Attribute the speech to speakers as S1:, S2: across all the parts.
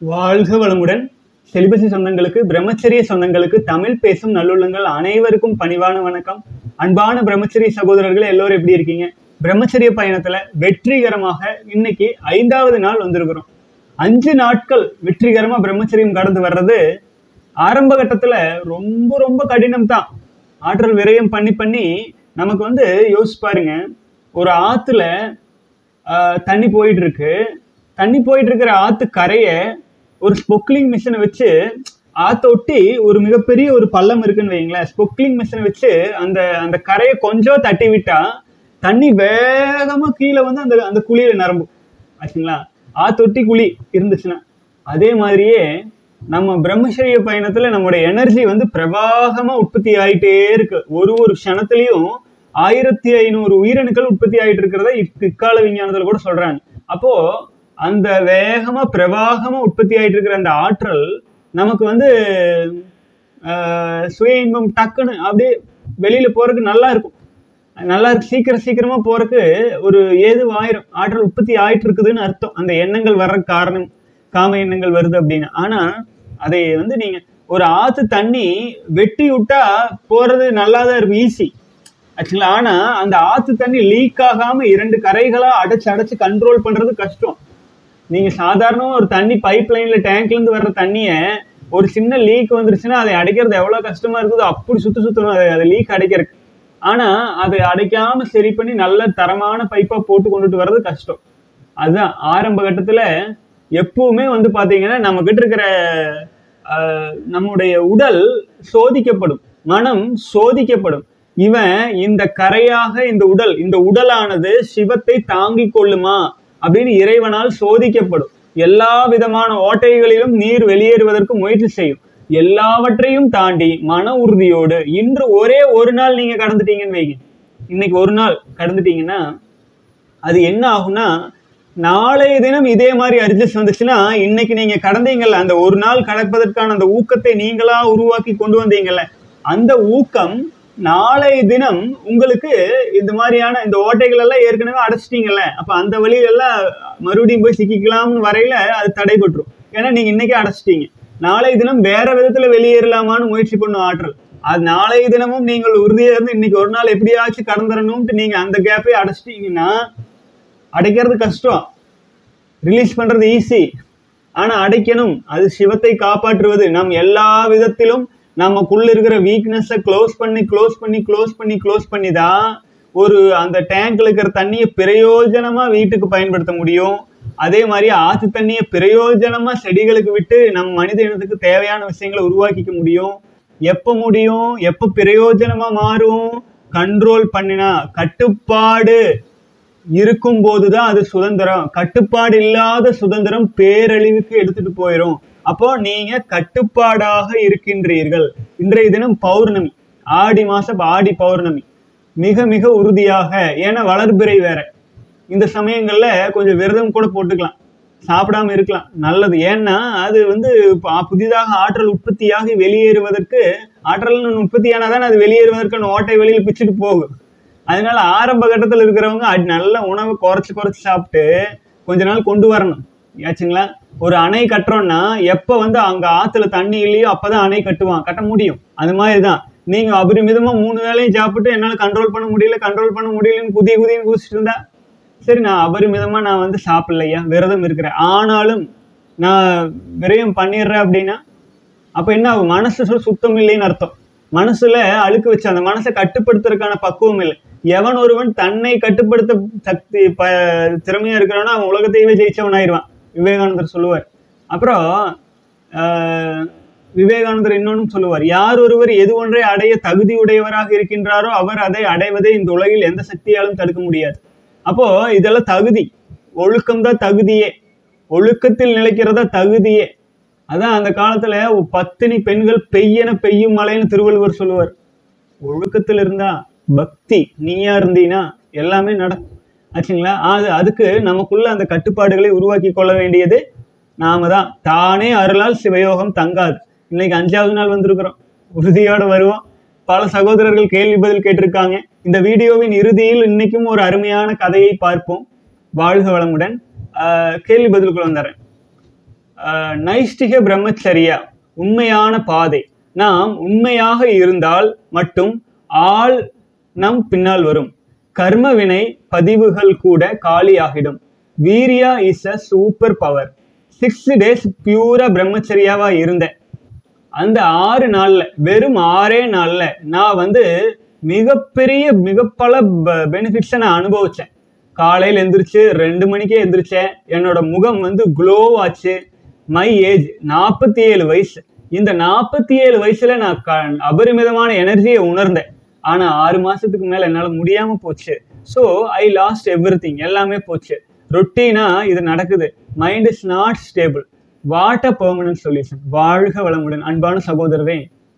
S1: வாழ்க வளமுடன் செலிபசி சொந்தங்களுக்கு பிரம்மச்சரிய சொந்தங்களுக்கு தமிழ் பேசும் நல்லுள்ளங்கள் அனைவருக்கும் பணிவான வணக்கம் அன்பான பிரம்மச்சரிய சகோதரர்கள் எல்லோரும் எப்படி இருக்கீங்க பிரம்மச்சரிய பயணத்துல வெற்றிகரமாக இன்னைக்கு ஐந்தாவது நாள் வந்திருக்கிறோம் அஞ்சு நாட்கள் வெற்றிகரமா பிரம்மச்சரியம் கடந்து வர்றது ஆரம்ப கட்டத்துல ரொம்ப ரொம்ப கடினம் தான் ஆற்றல் விரயம் பண்ணி பண்ணி நமக்கு வந்து யோசிச்சு பாருங்க ஒரு ஆத்துல ஆஹ், தண்ணி போயிட்டு இருக்கு தண்ணி போயிட்டு இருக்கிற ஆத்து கரையை ஒரு ஸ்பொக்லிங் மிஷினை வச்சு ஆத்த ஒட்டி ஒரு மிகப்பெரிய ஒரு பள்ளம் இருக்குன்னு வைங்களேன் ஸ்பொக்லிங் மிஷினை வச்சு அந்த அந்த கரையை கொஞ்சம் தட்டி விட்டா தண்ணி வேகமா கீழே வந்து அந்த அந்த குழியில நிரம்பும் ஆச்சுங்களா ஆத்தொட்டி குழி இருந்துச்சுன்னா அதே மாதிரியே நம்ம பிரம்மச்சரிய பயணத்துல நம்மளுடைய எனர்ஜி வந்து பிரவாகமா உற்பத்தி ஆயிட்டே இருக்கு ஒரு ஒரு க்ஷணத்துலயும் ஆயிரத்தி ஐநூறு உயிரணுக்கள் உற்பத்தி ஆயிட்டு இருக்கிறத இக்- இக்கால விஞ்ஞானத்துல கூட சொல்றாங்க அப்போ அந்த வேகமா பிரவாகமா உற்பத்தி ஆயிட்டு இருக்கிற அந்த ஆற்றல் நமக்கு வந்து ஆஹ், சுய இன்பம் டக்குன்னு அப்படியே வெளியில போறதுக்கு நல்லா இருக்கும் நல்லா இருக்கு சீக்கிரம் சீக்கிரமா போறதுக்கு ஒரு ஏது ஆயிரம் ஆற்றல் உற்பத்தி ஆயிட்டு இருக்குதுன்னு அர்த்தம் அந்த எண்ணங்கள் வர்ற காரணம் காம எண்ணங்கள் வருது அப்படின்னு ஆனா அதை வந்து நீங்க ஒரு ஆத்து தண்ணி வெட்டி விட்டா போறது நல்லா தான் இருக்கும் ஈஸி ஆக்சுவலா ஆனா அந்த ஆத்து தண்ணி லீக் ஆகாம இரண்டு கரைகளா அடைச்சு அடைச்சு கண்ட்ரோல் பண்றது கஷ்டம் நீங்க சாதாரணமா ஒரு தண்ணி பைப் லைன்ல டேங்க்ல இருந்து வர்ற தண்ணிய ஒரு சின்ன லீக் வந்துருச்சுன்னா அதை அடைக்கிறது எவ்வளவு கஷ்டமா இருக்குதோ அப்படி சுத்து சுத்தணும் அது அது லீக் அடைக்கிறதுக்கு ஆனா அதை அடைக்காம சரி பண்ணி நல்ல தரமான பைப்பா போட்டு கொண்டுட்டு வர்றது கஷ்டம் அதுதான் ஆரம்ப கட்டத்துல எப்பவுமே வந்து பாத்தீங்கன்னா நம்ம கிட்ட இருக்கிற ஆஹ், நம்முடைய உடல் சோதிக்கப்படும் மனம் சோதிக்கப்படும் இவன் இந்த கரையாக இந்த உடல் இந்த உடலானது சிவத்தை தாங்கிக் கொள்ளுமா அப்படின்னு இறைவனால் சோதிக்கப்படும் எல்லா விதமான ஓட்டைகளிலும் நீர் வெளியேறுவதற்கு முயற்சி செய்யும் எல்லாவற்றையும் தாண்டி மன உறுதியோடு இன்று ஒரே ஒரு நாள் நீங்க கடந்துட்டீங்கன்னு வைங்க இன்னைக்கு ஒரு நாள் கடந்துட்டீங்கன்னா அது என்ன ஆகும்னா நாளைய தினம் இதே மாதிரி அட்ஜஸ்ட் வந்துச்சுன்னா இன்னைக்கு நீங்க கடந்தீங்கல்ல அந்த ஒரு நாள் கடப்பதற்கான அந்த ஊக்கத்தை நீங்களா உருவாக்கி கொண்டு வந்தீங்கல்ல அந்த ஊக்கம் நாளைய தினம் உங்களுக்கு இந்த மாதிரியான இந்த ஓட்டைகள் எல்லாம் ஏற்கனவே அடைச்சிட்டீங்கல்ல அப்ப அந்த வழியெல்லாம் மறுபடியும் போய் சிக்கிக்கலாம்னு வரையில அது தடைபட்டுரும் ஏன்னா நீங்க இன்னைக்கே அடைச்சிட்டீங்க நாளைய தினம் வேற விதத்துல வெளியேறலாமான்னு முயற்சி பண்ணும் ஆற்றல் அது நாளைய தினமும் நீங்கள் உறுதியா இருந்து இன்னைக்கு ஒரு நாள் எப்படியாச்சும் கடந்துடணும்ட்டு நீங்க அந்த கேப்பை அடைச்சிட்டீங்கன்னா அடைக்கிறது கஷ்டம் ரிலீஸ் பண்றது ஈஸி ஆனா அடைக்கணும் அது சிவத்தை காப்பாற்றுவது நம் எல்லா விதத்திலும் நமக்குள்ள இருக்கிற வீக்னஸை க்ளோஸ் பண்ணி க்ளோஸ் பண்ணி க்ளோஸ் பண்ணி க்ளோஸ் பண்ணி தான் ஒரு அந்த டேங்க்ல இருக்கிற தண்ணியை பிரயோஜனமா வீட்டுக்கு பயன்படுத்த முடியும் அதே மாதிரி ஆத்து தண்ணியை பிரயோஜனமா செடிகளுக்கு விட்டு நம் மனித இனத்துக்கு தேவையான விஷயங்களை உருவாக்கிக்க முடியும் எப்ப முடியும் எப்ப பிரயோஜனமா மாறும் கண்ட்ரோல் பண்ணினா கட்டுப்பாடு இருக்கும் போதுதான் அது சுதந்திரம் கட்டுப்பாடு இல்லாத சுதந்திரம் பேரழிவுக்கு எடுத்துட்டு போயிடும் அப்போ நீங்க கட்டுப்பாடாக இருக்கின்றீர்கள் இன்றைய தினம் பௌர்ணமி ஆடி மாசம் ஆடி பௌர்ணமி மிக மிக உறுதியாக ஏன்னா வளர்பிறை வேற இந்த சமயங்கள்ல கொஞ்சம் விரதம் கூட போட்டுக்கலாம் சாப்பிடாம இருக்கலாம் நல்லது ஏன்னா அது வந்து ப- புதிதாக ஆற்றல் உற்பத்தியாகி வெளியேறுவதற்கு ஆற்றல் உற்பத்தியானாதான் அது வெளியேறுவதற்கான ஓட்டை வெளியில பிச்சுட்டு போகும் அதனால ஆரம்ப கட்டத்தில் இருக்கிறவங்க அது நல்ல உணவை குறைச்சு குறைச்சு சாப்பிட்டு கொஞ்ச நாள் கொண்டு வரணும் ஆச்சுங்களா ஒரு அணை கட்டுறோம்னா எப்ப வந்து அங்க ஆத்துல தண்ணி இல்லையோ அப்பதான் அணை கட்டுவான் கட்ட முடியும் அது மாதிரிதான் நீங்க அபரிமிதமா மூணு வேளையும் சாப்பிட்டு என்னால கண்ட்ரோல் பண்ண முடியல கண்ட்ரோல் பண்ண முடியலன்னு குதி குதின்னு குதிச்சுட்டு இருந்தா சரி நான் அபரிமிதமா நான் வந்து சாப்பிடலையா விரதம் இருக்கிறேன் ஆனாலும் நான் விரயம் பண்ணிடுறேன் அப்படின்னா அப்ப என்ன ஆகும் மனசு சு- சுத்தம் இல்லைன்னு அர்த்தம் மனசுல அழுக்கு வச்சு அந்த மனசை கட்டுப்படுத்துறதுக்கான பக்குவம் இல்லை எவன் ஒருவன் தன்னை கட்டுப்படுத்த சக்தி ப திறமையா இருக்கிறானோ அவன் உலகத்தையே ஜெயிச்சவன் ஆயிடுவான் விவேகானந்தர் சொல்லுவார் அப்புறம் ஆஹ், விவேகானந்தர் இன்னொன்னும் சொல்லுவார் யார் ஒருவர் எது ஒன்றை அடைய தகுதி உடையவராக இருக்கின்றாரோ அவர் அதை அடைவதை இந்த உலகில் எந்த சக்தியாலும் தடுக்க முடியாது அப்போ இதெல்லாம் தகுதி ஒழுக்கம் தான் தகுதியே ஒழுக்கத்தில் நிலைக்கிறதா தகுதியே அதான் அந்த காலத்துல ஒரு பத்தினி பெண்கள் பெய்யன பெய்யும் மழைன்னு திருவள்ளுவர் சொல்லுவார் ஒழுக்கத்தில் இருந்தா பக்தி நீயா இருந்தீனா எல்லாமே நடக்கும் ஆச்சுங்களா அது அதுக்கு நமக்குள்ள அந்த கட்டுப்பாடுகளை உருவாக்கி கொள்ள வேண்டியது நாம தான் தானே அருளால் சிவயோகம் தங்காது இன்னைக்கு அஞ்சாவது நாள் வந்திருக்கிறோம் உறுதியோட வருவோம் பல சகோதரர்கள் கேள்வி பதில் கேட்டிருக்காங்க இந்த வீடியோவின் இறுதியில் இன்னைக்கும் ஒரு அருமையான கதையை பார்ப்போம் வாழ்க வளமுடன் ஆஹ் கேள்வி பதிலுக்குள்ள வந்துடுறேன் அஹ், நைஷ்டிக பிரம்மச்சரியா உண்மையான பாதை நாம் உண்மையாக இருந்தால் மட்டும் ஆள் நம் பின்னால் வரும் கர்ம வினை பதிவுகள் கூட காலியாகிடும் வீரியா is a super power six days பியூரா பிரம்மச்சரியாவா இருந்தேன் அந்த ஆறு நாள்ல வெறும் ஆறே நாள்ல நான் வந்து மிகப்பெரிய மிக பல பெனிஃபிட்ஸை நான் அனுபவிச்சேன் காலையில் எந்திரிச்சு ரெண்டு மணிக்கே எந்திரிச்சேன் என்னோட முகம் வந்து க்ளோ ஆச்சு மை ஏஜ் நாற்பத்தி ஏழு வயசு இந்த நாற்பத்தி ஏழு வயசுல நான் க அபரிமிதமான எனர்ஜியை உணர்ந்தேன் ஆனா ஆறு மாசத்துக்கு மேல என்னால முடியாம போச்சு ஸோ ஐ லாஸ்ட் எவ்ரி எல்லாமே போச்சு ரொட்டீனா இது நடக்குது mind is not stable what a permanent solution வாழ்க வளமுடன் அன்பான சகோதரரே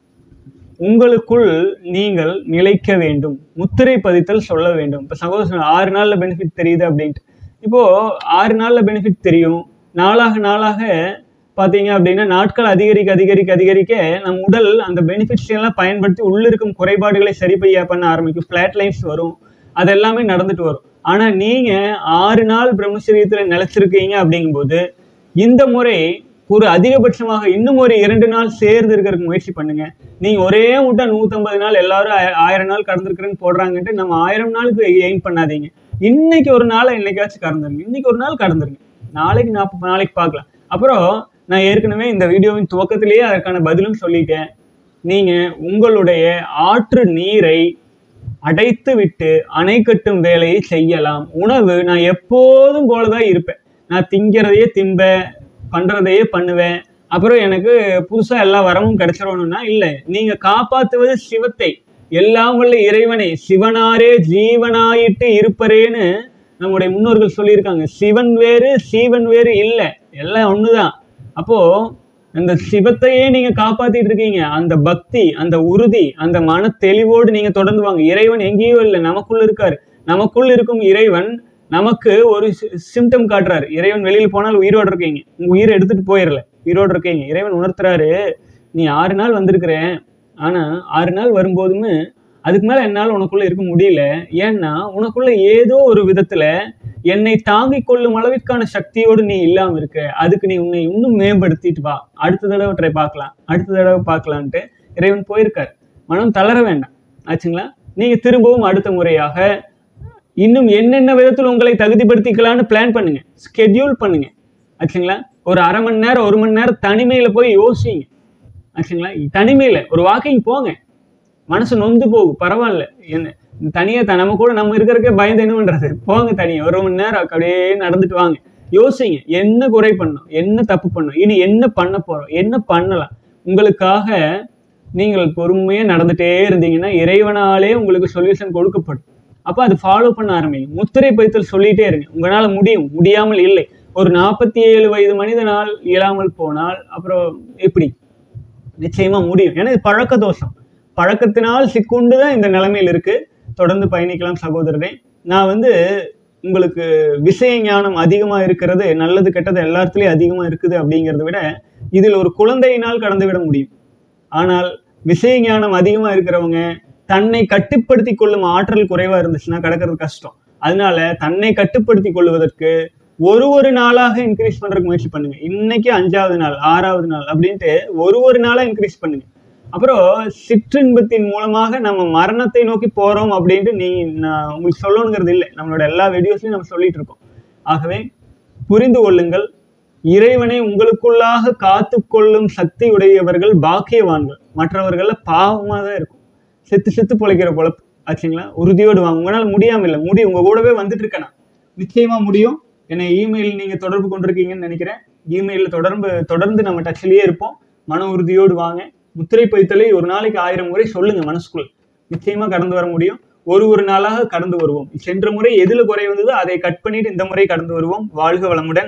S1: உங்களுக்குள் நீங்கள் நிலைக்க வேண்டும் முத்திரை பதித்தல் சொல்ல வேண்டும் இப்போ சகோதரர் ஆறு நாள்ல பெனிஃபிட் தெரியுது அப்படின்ட்டு இப்போ ஆறு நாள்ல பெனிஃபிட் தெரியும் நாளாக நாளாக பார்த்தீங்க அப்படின்னா நாட்கள் அதிகரிக்க அதிகரிக்க அதிகரிக்க நம் உடல் அந்த பெனிஃபிட்ஸ் எல்லாம் பயன்படுத்தி உள்ள இருக்கும் குறைபாடுகளை சரி செய்ய பண்ண ஆரம்பிக்கும் ஃபிளாட் லைன்ஸ் வரும் அது எல்லாமே நடந்துட்டு வரும் ஆனா நீங்க ஆறு நாள் பிரம்மச்சரியத்துல நிலைச்சிருக்கீங்க அப்படிங்கும்போது இந்த முறை ஒரு அதிகபட்சமாக இன்னும் ஒரு இரண்டு நாள் சேர்ந்து இருக்கிறதுக்கு முயற்சி பண்ணுங்க நீங்க ஒரே முட்டை நூத்தம்பது நாள் எல்லாரும் ஆய- ஆயிரம் நாள் கடந்திருக்கிறேன்னு போடுறாங்கன்ட்டு நம்ம ஆயிரம் நாளுக்கு எய்ம் பண்ணாதீங்க இன்னைக்கு ஒரு நாளை என்னைக்காச்சும் கடந்துருங்க இன்னைக்கு ஒரு நாள் கடந்துருங்க நாளைக்கு நாற்பது நாளைக்கு பார்க்கலாம் அப்புறம் நான் ஏற்கனவே இந்த வீடியோவின் துவக்கத்திலேயே அதற்கான பதிலும் சொல்லிட்டேன் நீங்க உங்களுடைய ஆற்று நீரை அடைத்து விட்டு அணை கட்டும் வேலையை செய்யலாம் உணவு நான் எப்போதும் போலதான் இருப்பேன் நான் திங்கிறதையே திம்பேன் பண்றதையே பண்ணுவேன் அப்புறம் எனக்கு புதுசா எல்லா வரமும் கிடைச்சிடணும்னா இல்லை நீங்க காப்பாத்துவது சிவத்தை எல்லாம் வல்ல இறைவனை சிவனாரே ஜீவனாயிட்டு இருப்பரேன்னு நம்முடைய முன்னோர்கள் சொல்லியிருக்காங்க சிவன் வேறு சீவன் வேறு இல்லை எல்லாம் ஒண்ணுதான் அப்போ அந்த சிவத்தையே நீங்க காப்பாத்திட்டு இருக்கீங்க அந்த பக்தி அந்த உறுதி அந்த மன தெளிவோடு நீங்க தொடர்ந்து வாங்க இறைவன் எங்கேயோ இல்லை நமக்குள்ள இருக்காரு நமக்குள் இருக்கும் இறைவன் நமக்கு ஒரு சிம்டம் காட்டுறாரு இறைவன் வெளியில போனால் உயிரோடு இருக்கீங்க உங்க உயிரை எடுத்துட்டு போயிடல உயிரோடு இருக்கீங்க இறைவன் உணர்த்துறாரு நீ ஆறு நாள் வந்திருக்கிற ஆனா ஆறு நாள் வரும்போதுமே அதுக்கு மேல என்னால உனக்குள்ள இருக்க முடியல ஏன்னா உனக்குள்ள ஏதோ ஒரு விதத்துல என்னை தாங்கிக் கொள்ளும் அளவிற்கான சக்தியோடு நீ இல்லாம இருக்க அதுக்கு நீ உன்னை இன்னும் மேம்படுத்திட்டு வா அடுத்த தடவை ட்ரை பார்க்கலாம் அடுத்த தடவை பார்க்கலான்ட்டு இறைவன் போயிருக்காரு மனம் தளர வேண்டாம் ஆச்சுங்களா நீங்க திரும்பவும் அடுத்த முறையாக இன்னும் என்னென்ன விதத்தில் உங்களை தகுதிப்படுத்திக்கலாம்னு பிளான் பண்ணுங்க ஸ்கெட்யூல் பண்ணுங்க ஆச்சுங்களா ஒரு அரை மணி நேரம் ஒரு மணி நேரம் தனிமையில போய் யோசிங்க ஆச்சுங்களா தனிமையில ஒரு வாக்கிங் போங்க மனசு நொந்து போகும் பரவாயில்ல என்ன தனியா த- நம்ம கூட நம்ம இருக்கிறதுக்கே பயந்து என்ன பண்றது போங்க தனியா ஒரு மணி நேரம் அப்படியே நடந்துட்டு வாங்க யோசிங்க என்ன குறை பண்ணோம் என்ன தப்பு பண்ணோம் இனி என்ன பண்ண போறோம் என்ன பண்ணலாம் உங்களுக்காக நீங்கள் பொறுமையா நடந்துட்டே இருந்தீங்கன்னா இறைவனாலே உங்களுக்கு சொல்யூஷன் கொடுக்கப்படும் அப்ப அது ஃபாலோ பண்ண ஆரம்பிங்க முத்திரை பதித்தல் சொல்லிட்டே இருங்க உங்களால முடியும் முடியாமல் இல்லை ஒரு நாற்பத்தி ஏழு வயது மனிதனால் இயலாமல் போனால் அப்புறம் எப்படி நிச்சயமா முடியும் ஏன்னா இது பழக்க தோஷம் பழக்கத்தினால் சிக்குண்டு தான் இந்த நிலைமையில் இருக்கு தொடர்ந்து பயணிக்கலாம் சகோதரரே நான் வந்து உங்களுக்கு விஷய ஞானம் அதிகமா இருக்கிறது நல்லது கெட்டது எல்லாத்துலயும் அதிகமா இருக்குது அப்படிங்கிறத விட இதில் ஒரு குழந்தையினால் கடந்து விட முடியும் ஆனால் விஷய ஞானம் அதிகமா இருக்கிறவங்க தன்னை கட்டுப்படுத்தி கொள்ளும் ஆற்றல் குறைவா இருந்துச்சுன்னா கடக்கிறது கஷ்டம் அதனால தன்னை கட்டுப்படுத்தி கொள்வதற்கு ஒரு ஒரு நாளாக இன்க்ரீஸ் பண்றதுக்கு முயற்சி பண்ணுங்க இன்னைக்கு அஞ்சாவது நாள் ஆறாவது நாள் அப்படின்ட்டு ஒரு ஒரு நாளா இன்க்ரீஸ் பண்ணுங்க அப்புறம் சிற்றின்பத்தின் மூலமாக நம்ம மரணத்தை நோக்கி போறோம் அப்படின்ட்டு நீ நான் உங்களுக்கு சொல்லணுங்கிறது இல்லை நம்மளோட எல்லா வீடியோஸ்லயும் நம்ம சொல்லிட்டு இருக்கோம் ஆகவே புரிந்து கொள்ளுங்கள் இறைவனை உங்களுக்குள்ளாக காத்து கொள்ளும் சக்தி உடையவர்கள் பாக்கியவான்கள் மற்றவர்கள்ல பாவமா தான் இருக்கும் செத்து செத்து பொழைக்கிற பொழப்பு ஆச்சுங்களா உறுதியோடு வாங்க உங்களால முடியாம இல்லை முடி உங்க கூடவே வந்துட்டு இருக்கேன் நான். நிச்சயமா முடியும் என்னை இமெயில் நீங்க தொடர்பு கொண்டிருக்கீங்கன்னு நினைக்கிறேன் இமெயில்ல தொடர்பு தொடர்ந்து நம்ம டச்லயே இருப்போம் மன உறுதியோடு வாங்க முத்திரை பதித்தலை ஒரு நாளைக்கு ஆயிரம் முறை சொல்லுங்க மனசுக்குள் நிச்சயமா கடந்து வர முடியும் ஒரு ஒரு நாளாக கடந்து வருவோம் சென்ற முறை எதுல குறை வந்ததோ அதை கட் பண்ணிட்டு இந்த முறை கடந்து வருவோம் வாழ்க வளமுடன்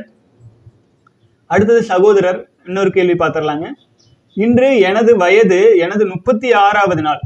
S1: அடுத்தது சகோதரர் இன்னொரு கேள்வி பார்த்துடலாங்க இன்று எனது வயது எனது முப்பத்தி ஆறாவது நாள்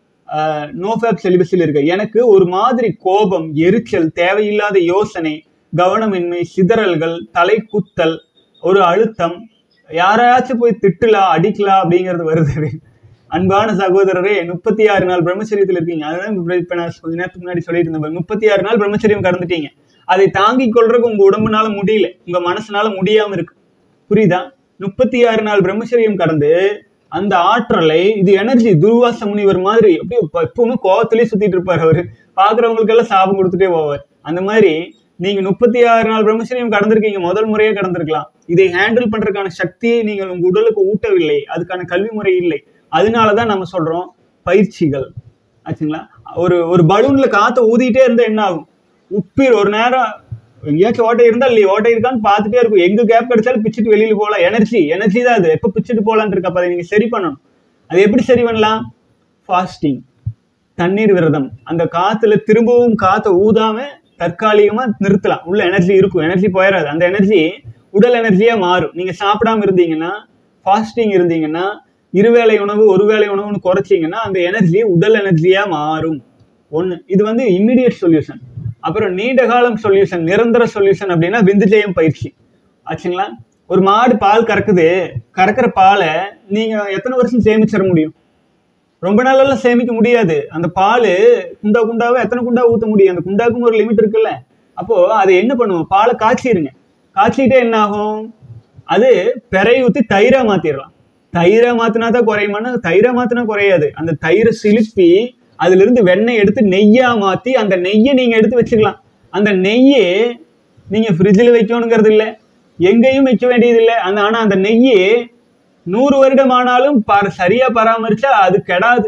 S1: நோஃபேப் செலிபஸில் இருக்கு எனக்கு ஒரு மாதிரி கோபம் எரிச்சல் தேவையில்லாத யோசனை கவனமின்மை சிதறல்கள் தலை குத்தல் ஒரு அழுத்தம் யாரையாச்சும் போய் திட்டலாம் அடிக்கலாம் அப்படிங்கிறது வருது அன்பான சகோதரரே முப்பத்தி ஆறு நாள் பிரம்மச்சரியத்தில் இருக்கீங்க அதுதான் இப்ப இப்ப நான் கொஞ்ச நேரத்துக்கு முன்னாடி சொல்லிட்டு இருந்தேன் முப்பத்தி ஆறு நாள் பிரம்மச்சரியம் கடந்துட்டீங்க அதை தாங்கிக் கொள்றதுக்கு உங்க உடம்புனால முடியல உங்க மனசுனால முடியாம இருக்கு புரியுதா முப்பத்தி ஆறு நாள் பிரம்மச்சரியம் கடந்து அந்த ஆற்றலை இது எனர்ஜி துர்வாச முனிவர் மாதிரி அப்படியே எப்ப- எப்பவுமே கோவத்திலே சுத்திட்டு இருப்பார் அவரு பாக்குறவங்களுக்கெல்லாம் சாபம் கொடுத்துட்டே போவார் அந்த மாதிரி நீங்க முப்பத்தி ஆறு நாள் பிரம்மச்சரியம் கடந்திருக்கீங்க முதல் முறையே கடந்திருக்கலாம் இதை ஹேண்டில் பண்றதுக்கான சக்தியை நீங்கள் உங்க உடலுக்கு ஊட்டவில்லை அதுக்கான கல்வி முறை இல்லை அதனாலதான் நம்ம சொல்றோம் பயிற்சிகள் ஆச்சுங்களா ஒரு ஒரு பலூன்ல காத்த ஊதிட்டே இருந்தா என்ன ஆகும் உப்பீர் ஒரு நேரம் எங்கேயாச்சும் ஓட்டை இருந்தா இல்லையா ஓட்டை இருக்கான்னு பார்த்துட்டே இருக்கும் எங்க கேப் கிடைச்சாலும் பிச்சுட்டு வெளியில போகலாம் எனர்ஜி எனர்ஜி தான் அது எப்போ பிச்சுட்டு போகலான்னு இருக்கு அப்ப அதை நீங்க சரி பண்ணணும் அது எப்படி சரி பண்ணலாம் ஃபாஸ்டிங் தண்ணீர் விரதம் அந்த காத்துல திரும்பவும் காத்தை ஊதாம தற்காலிகமா நிறுத்தலாம் உள்ள எனர்ஜி இருக்கும் எனர்ஜி போயிடாது அந்த எனர்ஜி உடல் எனர்ஜியா மாறும் நீங்க சாப்பிடாம இருந்தீங்கன்னா ஃபாஸ்டிங் இருந்தீங்கன்னா இருவேளை உணவு ஒரு வேளை உணவுன்னு குறைச்சிங்கன்னா அந்த எனர்ஜி உடல் எனர்ஜியா மாறும் ஒண்ணு இது வந்து இம்மிடியட் சொல்யூஷன் அப்புறம் நீண்ட காலம் சொல்யூஷன் நிரந்தர சொல்யூஷன் அப்படின்னா விந்துஜயம் பயிற்சி ஆச்சுங்களா ஒரு மாடு பால் கறக்குது கறக்கிற பாலை நீங்க எத்தனை வருஷம் சேமிச்சிட முடியும் ரொம்ப நாளெல்லாம் சேமிக்க முடியாது அந்த பால் குண்டா குண்டாவே எத்தனை குண்டா ஊத்த முடியும் அந்த குண்டாக்கும் ஒரு லிமிட் இருக்குல்ல அப்போ அதை என்ன பண்ணுவோம் பாலை காய்ச்சிருங்க காய்ச்சிட்டே என்ன ஆகும் அது பெறை ஊத்தி தயிரா மாத்திரலாம் தயிரா மாத்தினா தான் குறையுமானா தயிரா மாத்தினா குறையாது அந்த தயிரை சிலுப்பி அதுல இருந்து வெண்ணெய் எடுத்து நெய்யா மாத்தி அந்த நெய்யை நீங்க எடுத்து வச்சுக்கலாம் அந்த நெய்யை நீங்க ஃப்ரிட்ஜில் வைக்கணுங்கிறது இல்லை எங்கேயும் வைக்க வேண்டியது இல்லை அந்த ஆனா அந்த நெய்யை நூறு வருடம் ஆனாலும் பர சரியா பராமரிச்சா அது கெடாது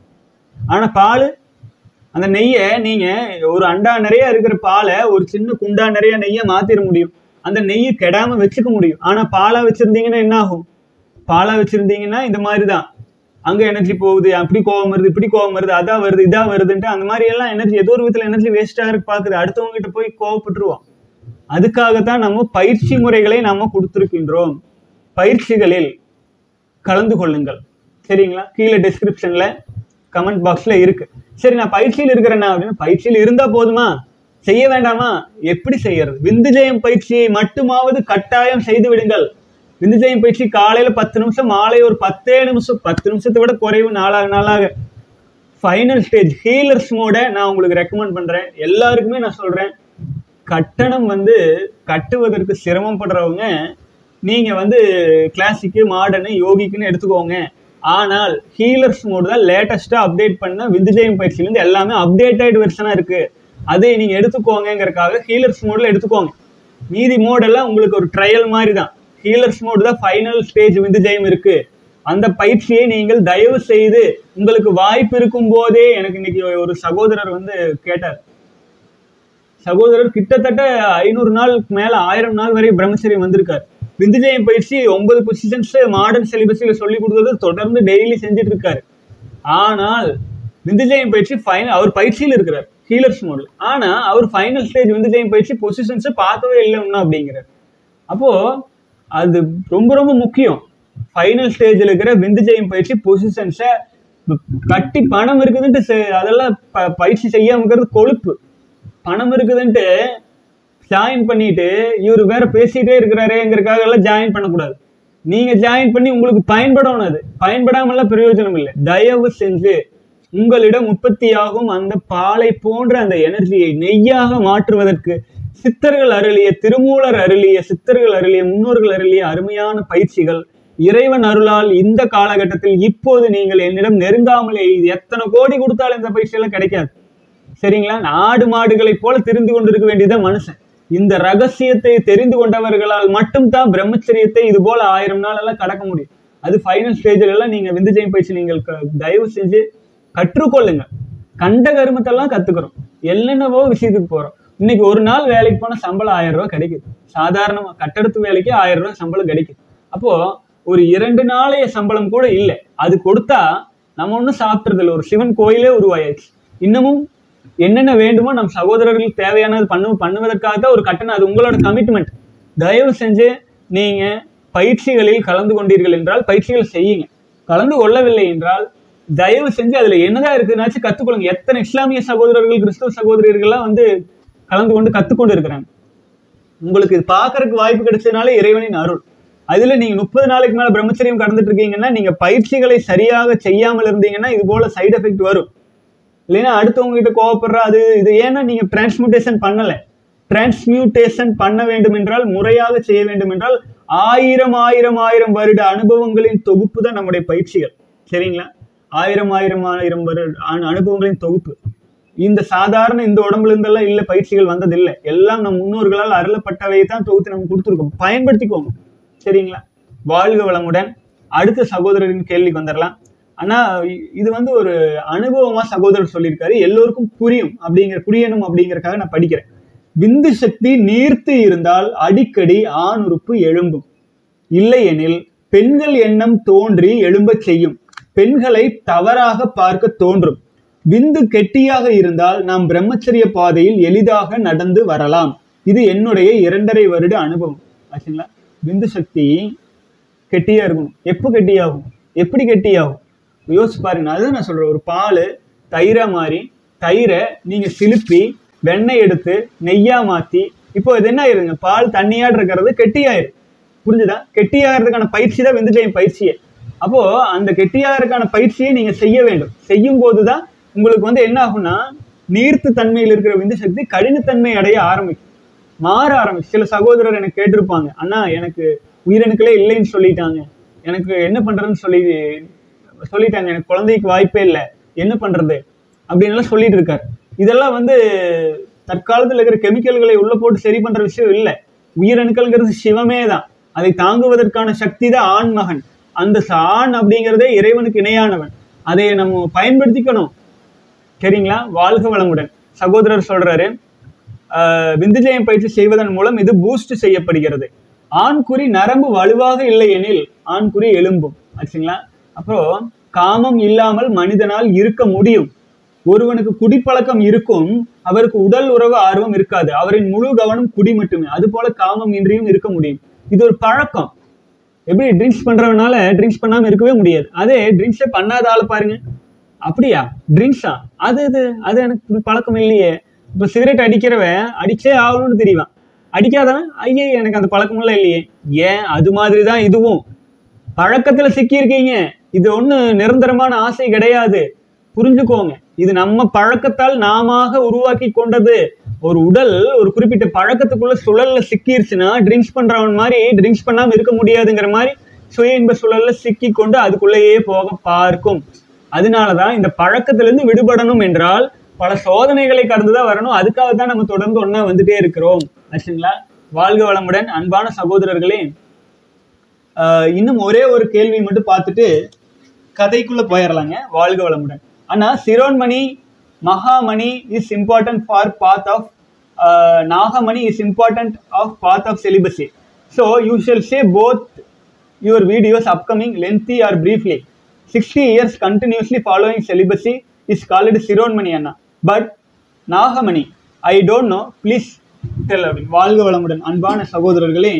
S1: ஆனா பால் அந்த நெய்யை நீங்க ஒரு அண்டா நிறைய இருக்கிற பாலை ஒரு சின்ன குண்டா நிறைய நெய்யை மாத்திர முடியும் அந்த நெய்யை கெடாம வச்சுக்க முடியும் ஆனா பாலா வச்சிருந்தீங்கன்னா என்ன ஆகும் பாலா வச்சிருந்தீங்கன்னா இந்த மாதிரி தான் அங்க எனர்ஜி போகுது அப்படி கோவம் வருது இப்படி கோவம் வருது அதான் வருது இதா வருதுன்ட்டு அந்த மாதிரி எல்லாம் எனர்ஜி ஏதோ ஒரு விதத்துல எனர்ஜி வேஸ்ட் ஆகிறதுக்கு பாக்குது அடுத்தவங்க கிட்ட போய் கோவப்பட்டுருவோம் அதுக்காகத்தான் நம்ம பயிற்சி முறைகளை நாம கொடுத்திருக்கின்றோம் பயிற்சிகளில் கலந்து கொள்ளுங்கள் சரிங்களா கீழே டிஸ்கிரிப்ஷன்ல கமெண்ட் பாக்ஸ்ல இருக்கு சரி நான் பயிற்சியில் இருக்கிறேன்னா அப்படின்னா பயிற்சியில் இருந்தா போதுமா செய்ய வேண்டாமா எப்படி செய்யறது விந்துஜயம் பயிற்சியை மட்டுமாவது கட்டாயம் செய்து விடுங்கள் விந்துஜயம் பயிற்சி காலையில பத்து நிமிஷம் மாலை ஒரு பத்தே நிமிஷம் பத்து நிமிஷத்தை விட குறைவு நாளாக நாளாக ஃபைனல் ஸ்டேஜ் ஹீலர்ஸ் மோட நான் உங்களுக்கு ரெக்கமெண்ட் பண்றேன் எல்லாருக்குமே நான் சொல்றேன் கட்டணம் வந்து கட்டுவதற்கு சிரமப்படுறவங்க நீங்க வந்து கிளாசிக்கு மாடர்னு யோகிக்குன்னு எடுத்துக்கோங்க ஆனால் ஹீலர்ஸ் மோடு தான் லேட்டஸ்டா அப்டேட் பண்ண விந்துஜயம் பயிற்சியிலேருந்து எல்லாமே அப்டேட்டட் வெர்ஷனா இருக்கு அதை நீங்க எடுத்துக்கோங்கங்கிறதுக்காக ஹீலர்ஸ் மோட்ல எடுத்துக்கோங்க மீதி மோடெல்லாம் உங்களுக்கு ஒரு ட்ரையல் மாதிரி தான் ஹீலர்ஸ் மோடு தான் ஃபைனல் ஸ்டேஜ் விந்துஜயம் இருக்கு அந்த பயிற்சியை நீங்கள் தயவு செய்து உங்களுக்கு வாய்ப்பு இருக்கும் போதே எனக்கு இன்னைக்கு ஒரு சகோதரர் வந்து கேட்டார் சகோதரர் கிட்டத்தட்ட ஐநூறு நாளுக்கு மேல ஆயிரம் நாள் வரை பிரம்மச்சரியம் வந்திருக்கார் விந்துஜயம் பயிற்சி ஒன்பது பொசிஷன்ஸ் மாடர்ன் சிலிபஸில் சொல்லி கொடுத்தது தொடர்ந்து டெய்லி செஞ்சுட்டு இருக்காரு ஆனால் விந்துஜயம் பயிற்சி ஃபைனல் அவர் பயிற்சியில் இருக்கிறார் ஹீலர்ஸ் மோட்ல ஆனா அவர் ஃபைனல் ஸ்டேஜ் விந்துஜயம் பயிற்சி பொசிஷன்ஸ் பார்க்கவே இல்லை இன்னும் அப்படிங்கிறார் அப்போ அது ரொம்ப ரொம்ப முக்கியம் ஃபைனல் ஸ்டேஜில் இருக்கிற விந்துஜயம் பயிற்சி பொசிஷன்ஸை கட்டி பணம் இருக்குதுன்ட்டு செ- அதெல்லாம் ப- பயிற்சி செய்யாம இருக்கிறது கொழுப்பு பணம் இருக்குதுன்ட்டு ஜாயின் பண்ணிட்டு இவர் வேற பேசிட்டே இருக்கிறாரேங்கிறதுக்காக எல்லாம் ஜாயின் பண்ணக்கூடாது நீங்க ஜாயின் பண்ணி உங்களுக்கு பயன்படணும் அது பயன்படாமலாம் பிரயோஜனம் இல்லை தயவு செஞ்சு உங்களிடம் உற்பத்தியாகும் அந்த பாலை போன்ற அந்த எனர்ஜியை நெய்யாக மாற்றுவதற்கு சித்தர்கள் அருளிய திருமூலர் அருளிய சித்தர்கள் அருளிய முன்னோர்கள் அருளிய அருமையான பயிற்சிகள் இறைவன் அருளால் இந்த காலகட்டத்தில் இப்போது நீங்கள் என்னிடம் நெருங்காமலே இது எத்தனை கோடி கொடுத்தாலும் இந்த பயிற்சியெல்லாம் கிடைக்காது சரிங்களா ஆடு மாடுகளைப் போல தெரிந்து கொண்டிருக்க வேண்டியதுதான் மனுஷன் இந்த ரகசியத்தை தெரிந்து கொண்டவர்களால் மட்டும்தான் பிரம்மச்சரியத்தை இது போல ஆயிரம் நாள் எல்லாம் கடக்க முடியும் அது ஃபைனல் ஸ்டேஜில் எல்லாம் நீங்க விந்துஜயம் பயிற்சி நீங்கள் க- தயவு செஞ்சு கற்றுக்கொள்ளுங்க கண்ட கருமத்தெல்லாம் கத்துக்கிறோம் என்னென்னவோ விஷயத்துக்கு போறோம் இன்னைக்கு ஒரு நாள் வேலைக்கு போனா சம்பளம் ஆயிரம் ரூபாய் கிடைக்குது சாதாரணமா கட்டடத்து வேலைக்கு ஆயிரம் ரூபாய் சம்பளம் கிடைக்குது அப்போ ஒரு இரண்டு நாளைய சம்பளம் கூட இல்லை அது கொடுத்தா நம்ம ஒன்றும் சாப்பிட்றது இல்லை ஒரு சிவன் கோயிலே உருவாயாச்சு இன்னமும் என்னென்ன வேண்டுமோ நம் சகோதரர்களுக்கு தேவையானது பண்ணு பண்ணுவதற்காக தான் ஒரு கட்டணம் அது உங்களோட கமிட்மெண்ட் தயவு செஞ்சு நீங்க பயிற்சிகளில் கலந்து கொண்டீர்கள் என்றால் பயிற்சிகள் செய்யுங்க கலந்து கொள்ளவில்லை என்றால் தயவு செஞ்சு அதுல என்னதான் இருக்குன்னாச்சும் கத்துக்கொள்ளுங்க எத்தனை இஸ்லாமிய சகோதரர்கள் கிறிஸ்தவ சகோதரர்கள்லாம் வந்து கலந்து கொண்டு கத்துக்கொண்டு இருக்கிறாங்க உங்களுக்கு இது பார்க்கறதுக்கு வாய்ப்பு கிடைச்சதுனால இறைவனின் அருள் அதுல நீங்க முப்பது நாளைக்கு மேல பிரம்மச்சரியம் கடந்துட்டு இருக்கீங்கன்னா நீங்க பயிற்சிகளை சரியாக செய்யாமல் இருந்தீங்கன்னா இது போல சைடு எஃபெக்ட் வரும் இல்லைன்னா அடுத்தவங்க கிட்ட கோவப்படுற அது இது ஏன்னா நீங்க டிரான்ஸ்மியூட்டேஷன் பண்ணல டிரான்ஸ்மியூட்டேஷன் பண்ண வேண்டும் என்றால் முறையாக செய்ய வேண்டும் என்றால் ஆயிரம் ஆயிரம் ஆயிரம் வருட அனுபவங்களின் தொகுப்பு தான் நம்முடைய பயிற்சிகள் சரிங்களா ஆயிரம் ஆயிரம் ஆயிரம் வருட அனு- அனுபவங்களின் தொகுப்பு இந்த சாதாரண இந்த உடம்புல இருந்தெல்லாம் இல்ல பயிற்சிகள் வந்ததில்லை எல்லாம் நம் முன்னோர்களால் அருளப்பட்டவையை தான் தொகுத்து நம்ம கொடுத்துருக்கோம் பயன்படுத்திக்கோங்க சரிங்களா வாழ்க வளமுடன் அடுத்த சகோதரரின் கேள்விக்கு வந்துடலாம் ஆனா இ- இது வந்து ஒரு அனுபவமா சகோதரர் சொல்லியிருக்காரு எல்லோருக்கும் புரியும் அப்படிங்கிற புரியணும் அப்படிங்கறக்காக நான் படிக்கிறேன் விந்து சக்தி நீர்த்து இருந்தால் அடிக்கடி ஆண் உறுப்பு எழும்பும் இல்லையெனில் பெண்கள் எண்ணம் தோன்றி எழும்பச் செய்யும் பெண்களை தவறாக பார்க்க தோன்றும் விந்து கெட்டியாக இருந்தால் நாம் பிரம்மச்சரிய பாதையில் எளிதாக நடந்து வரலாம் இது என்னுடைய இரண்டரை வருட அனுபவம் ஆச்சுங்களா விந்து சக்தி கெட்டியா இருக்கணும் எப்போ கெட்டியாகும் எப்படி கெட்டியாகும் யோசிச்சு பாருங்க அதுதான் நான் சொல்றேன் ஒரு பால் தயிரா மாறி தயிரை நீங்க சிலுப்பி வெண்ணெய் எடுத்து நெய்யா மாத்தி இப்போ இது என்ன ஆயிருங்க பால் தண்ணியாடு இருக்கிறது கெட்டியாயிரும் புரிஞ்சுதா கெட்டியாகிறதுக்கான பயிற்சி தான் விந்துஜயம் பயிற்சியே அப்போ அந்த கெட்டியாகிறதுக்கான பயிற்சியை நீங்க செய்ய வேண்டும் செய்யும் போதுதான் உங்களுக்கு வந்து என்ன ஆகும்னா நீர்த்து தன்மையில் இருக்கிற விந்து சக்தி கடினத்தன்மை அடைய ஆரம்பிக்கும் மாற ஆரம்பிச்சு சில சகோதரர் எனக்கு கேட்டிருப்பாங்க அண்ணா எனக்கு உயிரணுக்களே இல்லைன்னு சொல்லிட்டாங்க எனக்கு என்ன பண்றதுன்னு சொல்லி சொல்லிட்டாங்க எனக்கு குழந்தைக்கு வாய்ப்பே இல்லை என்ன பண்றது அப்படின்னு எல்லாம் சொல்லிட்டு இருக்காரு இதெல்லாம் வந்து தற்காலத்தில் இருக்கிற கெமிக்கல்களை உள்ள போட்டு சரி பண்ற விஷயம் இல்லை உயிரணுக்கள்ங்கிறது சிவமே தான் அதை தாங்குவதற்கான சக்தி தான் ஆண் மகன் அந்த ச- ஆண் அப்படிங்கிறதே இறைவனுக்கு இணையானவன் அதை நம்ம பயன்படுத்திக்கணும் சரிங்களா வாழ்க வளமுடன் சகோதரர் சொல்றாரு ஆஹ் விந்துஜயம் பயிற்சி செய்வதன் மூலம் இது பூஸ்ட் செய்யப்படுகிறது ஆண்குறி நரம்பு வலுவாக இல்லை எனில் ஆண்குறி எலும்பும் ஆச்சுங்களா அப்புறம் காமம் இல்லாமல் மனிதனால் இருக்க முடியும் ஒருவனுக்கு குடிப்பழக்கம் இருக்கும் அவருக்கு உடல் உறவு ஆர்வம் இருக்காது அவரின் முழு கவனம் குடி மட்டுமே அது போல காமம் இன்றியும் இருக்க முடியும் இது ஒரு பழக்கம் எப்படி ட்ரிங்க்ஸ் பண்றவனால ட்ரிங்க்ஸ் பண்ணாம இருக்கவே முடியாது அதே ட்ரிங்க்ஸே பண்ணாத ஆளை பாருங்க அப்படியா ட்ரிங்க்ஸா அது அது அது எனக்கு பழக்கம் இல்லையே இப்போ சிகரெட் அடிக்கிறவன் அடிச்சே ஆகணும்னு தெரியவான் அடிக்காதவன் ஐயே எனக்கு அந்த பழக்கமெல்லாம் இல்லையே ஏன் அது மாதிரி தான் இதுவும் பழக்கத்துல சிக்கியிருக்கீங்க இது ஒண்ணு நிரந்தரமான ஆசை கிடையாது புரிஞ்சுக்கோங்க இது நம்ம பழக்கத்தால் நாம உருவாக்கி கொண்டது ஒரு உடல் ஒரு குறிப்பிட்ட பழக்கத்துக்குள்ள சுழல்ல சிக்கிருச்சுன்னா ட்ரிங்க்ஸ் பண்றவன் மாதிரி ட்ரிங்க்ஸ் பண்ணாம இருக்க முடியாதுங்கிற மாதிரி சுய இன்ப சுழல்ல சிக்கி கொண்டு அதுக்குள்ளேயே போக பார்க்கும் அதனாலதான் இந்த பழக்கத்துல இருந்து விடுபடணும் என்றால் பல சோதனைகளை கடந்துதான் வரணும் அதுக்காக தான் நம்ம தொடர்ந்து ஒண்ணா வந்துட்டே இருக்கிறோம் ஆச்சுங்களா வாழ்க வளமுடன் அன்பான சகோதரர்களே ஆஹ் இன்னும் ஒரே ஒரு கேள்வி மட்டும் பார்த்துட்டு கதைக்குள்ள போயிடலாங்க வாழ்க வளமுடன் ஆனா சிரோன்மணி மகாமணி is important for path of Nagamani is important of path of celibacy so you shall say both your videos upcoming lengthy are briefly sixty years continuously following celibacy is called Shiromani அண்ணா but Nagamani I don't know please tell அப்படின்னு வாழ்க வளமுடன் அன்பான சகோதரர்களே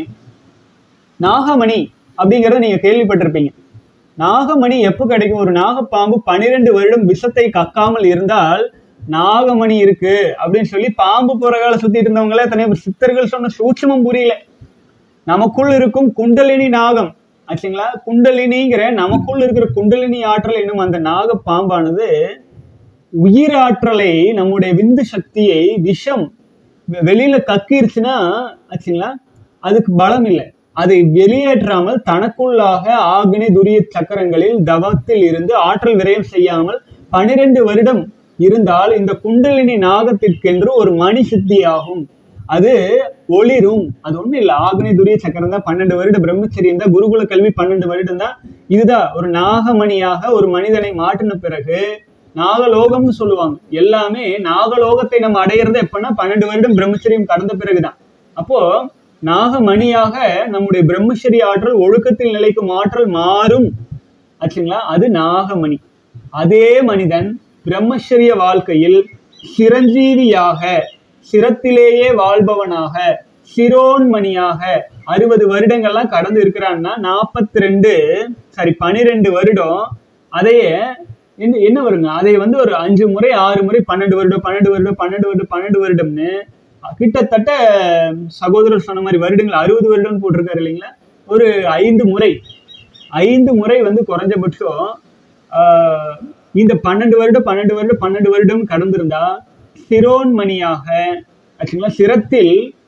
S1: நாகமணி அப்படிங்கறத நீங்க கேள்விப்பட்டிருப்பீங்க நாகமணி எப்போ கிடைக்கும் ஒரு நாகப்பாம்பு பன்னிரெண்டு வருடம் விஷத்தை கக்காமல் இருந்தால் நாகமணி இருக்கு அப்படின்னு சொல்லி பாம்பு புறகால சுத்திட்டு இருந்தவங்களே தனியா சித்தர்கள் சொன்ன சூட்சமம் புரியல நமக்குள் இருக்கும் குண்டலினி நாகம் ஆச்சுங்களா குண்டலினிங்கிற நமக்குள் இருக்கிற குண்டலினி ஆற்றல் என்னும் அந்த நாக பாம்பானது உயிராற்றலை நம்முடைய விந்து சக்தியை விஷம் வெ- வெளியில கக்கிருச்சுன்னா ஆச்சுங்களா அதுக்கு பலம் இல்லை அதை வெளியேற்றாமல் தனக்குள்ளாக ஆக்னி துரிய சக்கரங்களில் தவத்தில் இருந்து ஆற்றல் விரயம் செய்யாமல் பனிரெண்டு வருடம் இருந்தால் இந்த குண்டலினி நாகத்திற்கென்று ஒரு மணி சித்தியாகும் அது ஒளிரும் அது ஒண்ணும் இல்ல ஆக்னி துரிய சக்கரம் தான் பன்னெண்டு வருட பிரம்மச்சரியம் தான் குருகுல கல்வி பன்னெண்டு வருடம் தான் இதுதான் ஒரு நாகமணியாக ஒரு மனிதனை மாற்றின பிறகு நாகலோகம்னு சொல்லுவாங்க எல்லாமே நாகலோகத்தை நம்ம அடையிறது எப்பன்னா பன்னெண்டு வருடம் பிரம்மச்சரியம் கடந்த பிறகுதான் அப்போ நாகமணியாக நம்முடைய பிரம்மச்சரிய ஆற்றல் ஒழுக்கத்தில் நிலைக்கும் ஆற்றல் மாறும் ஆச்சுங்களா அது நாகமணி அதே மனிதன் பிரம்மச்சரிய வாழ்க்கையில் சிரஞ்சீவியாக சிரத்திலேயே வாழ்பவனாக சிரோன்மணியாக அறுபது வருடங்கள்லாம் கடந்து இருக்கிறான்னா நாற்பத்தி ரெண்டு சாரி பனிரெண்டு வருடம் அதையே என்ன என்ன வருங்க அதை வந்து ஒரு அஞ்சு முறை ஆறு முறை பன்னெண்டு வருடம் பன்னெண்டு வருடம் பன்னெண்டு வருடம் பன்னெண்டு வருடம்னு கிட்டத்தட்ட சகோதரர் சொன்ன மாதிரி வருடங்கள் அறுபது வருடம் போட்டிருக்காரு இல்லைங்களா ஒரு ஐந்து முறை ஐந்து முறை வந்து குறைஞ்சபட்சம் ஆஹ், இந்த பன்னெண்டு வருடம் பன்னெண்டு வருடம் பன்னெண்டு வருடம் கடந்திருந்தா சிரோன்மணியாக ஆச்சுங்களா சிரத்தில்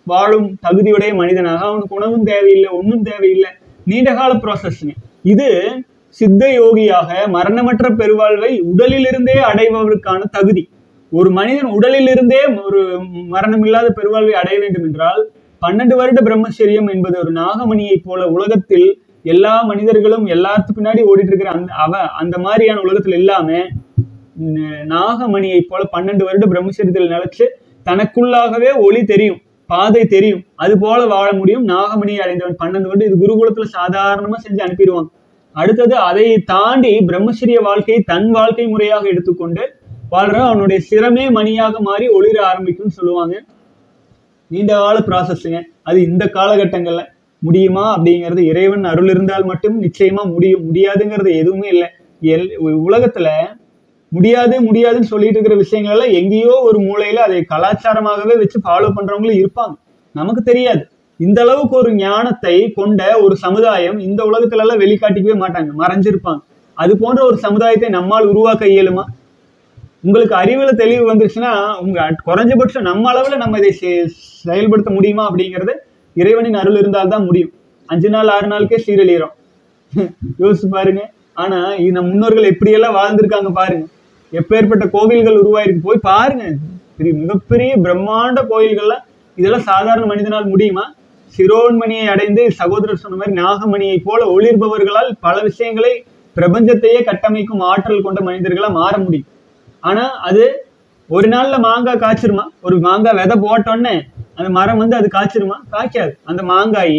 S1: வாழும் தகுதியுடைய மனிதனாக அவனுக்கு உணவும் தேவையில்லை ஒன்றும் தேவையில்லை நீண்ட கால ப்ராசஸ்ங்க இது சித்த யோகியாக மரணமற்ற பெருவாழ்வை உடலிலிருந்தே அடைபவருக்கான தகுதி ஒரு மனிதன் உடலிலிருந்தே ஒரு மரணமில்லாத பெருவாழ்வை அடைய வேண்டும் என்றால் பன்னெண்டு வருட பிரம்மச்சரியம் என்பது ஒரு நாகமணியைப் போல உலகத்தில் எல்லா மனிதர்களும் எல்லாத்துக்கு பின்னாடி ஓடிட்டு இருக்கிற அந்த அவ அந்த மாதிரியான உலகத்துல இல்லாம ந- நாகமணியைப் போல பன்னெண்டு வருட பிரம்மச்சரியத்தில் நிலைச்சு தனக்குள்ளாகவே ஒளி தெரியும் பாதை தெரியும் அது போல வாழ முடியும் நாகமணியை அடைந்தவன் பன்னெண்டு வருடம் இது குருகுலத்துல சாதாரணமா செஞ்சு அனுப்பிடுவாங்க அடுத்தது அதை தாண்டி பிரம்மச்சரிய வாழ்க்கையை தன் வாழ்க்கை முறையாக எடுத்துக்கொண்டு வாழ்றவன் அவனுடைய சிரமே மணியாக மாறி ஒளிர ஆரம்பிக்கும்னு சொல்லுவாங்க நீண்ட கால ப்ராசஸ்ங்க அது இந்த காலகட்டங்கள்ல முடியுமா அப்படிங்கிறது இறைவன் அருள் இருந்தால் மட்டும் நிச்சயமா முடியும் முடியாதுங்கிறது எதுவுமே இல்லை எல் உலகத்துல முடியாது முடியாதுன்னு சொல்லிட்டு இருக்கிற விஷயங்கள் எல்லாம் எங்கேயோ ஒரு மூலையில அதை கலாச்சாரமாகவே வச்சு ஃபாலோ பண்றவங்களும் இருப்பாங்க நமக்கு தெரியாது இந்த அளவுக்கு ஒரு ஞானத்தை கொண்ட ஒரு சமுதாயம் இந்த உலகத்துல எல்லாம் வெளிக்காட்டிக்கவே மாட்டாங்க மறைஞ்சிருப்பாங்க அது போன்ற ஒரு சமுதாயத்தை நம்மால் உருவாக்க இயலுமா உங்களுக்கு அறிவுல தெளிவு வந்துருச்சுன்னா உங்க குறைஞ்சபட்சம் நம்ம அளவுல நம்ம இதை செ- செயல்படுத்த முடியுமா அப்படிங்கிறது இறைவனின் அருள் இருந்தால்தான் முடியும் அஞ்சு நாள் ஆறு நாளுக்கே சீரழிகிறோம் யோசிச்சு பாருங்க ஆனா இது நம் முன்னோர்கள் எப்படியெல்லாம் வாழ்ந்திருக்காங்க பாருங்க எப்பேற்பட்ட கோவில்கள் உருவாயிருக்கு போய் பாருங்க பெரிய மிகப்பெரிய பிரம்மாண்ட கோயில்கள்லாம் இதெல்லாம் சாதாரண மனிதனால் முடியுமா சிரோன்மணியை அடைந்து சகோதரர் சொன்ன மாதிரி நாகமணியை போல ஒளிர்பவர்களால் பல விஷயங்களை பிரபஞ்சத்தையே கட்டமைக்கும் ஆற்றல் கொண்ட மனிதர்களா மாற முடியும் ஆனா அது ஒரு நாள்ல மாங்காய் காய்ச்சிருமா ஒரு மாங்காய் விதை போட்டோன்னே அந்த மரம் வந்து அது காய்ச்சிருமா காய்க்காது அந்த மாங்காய்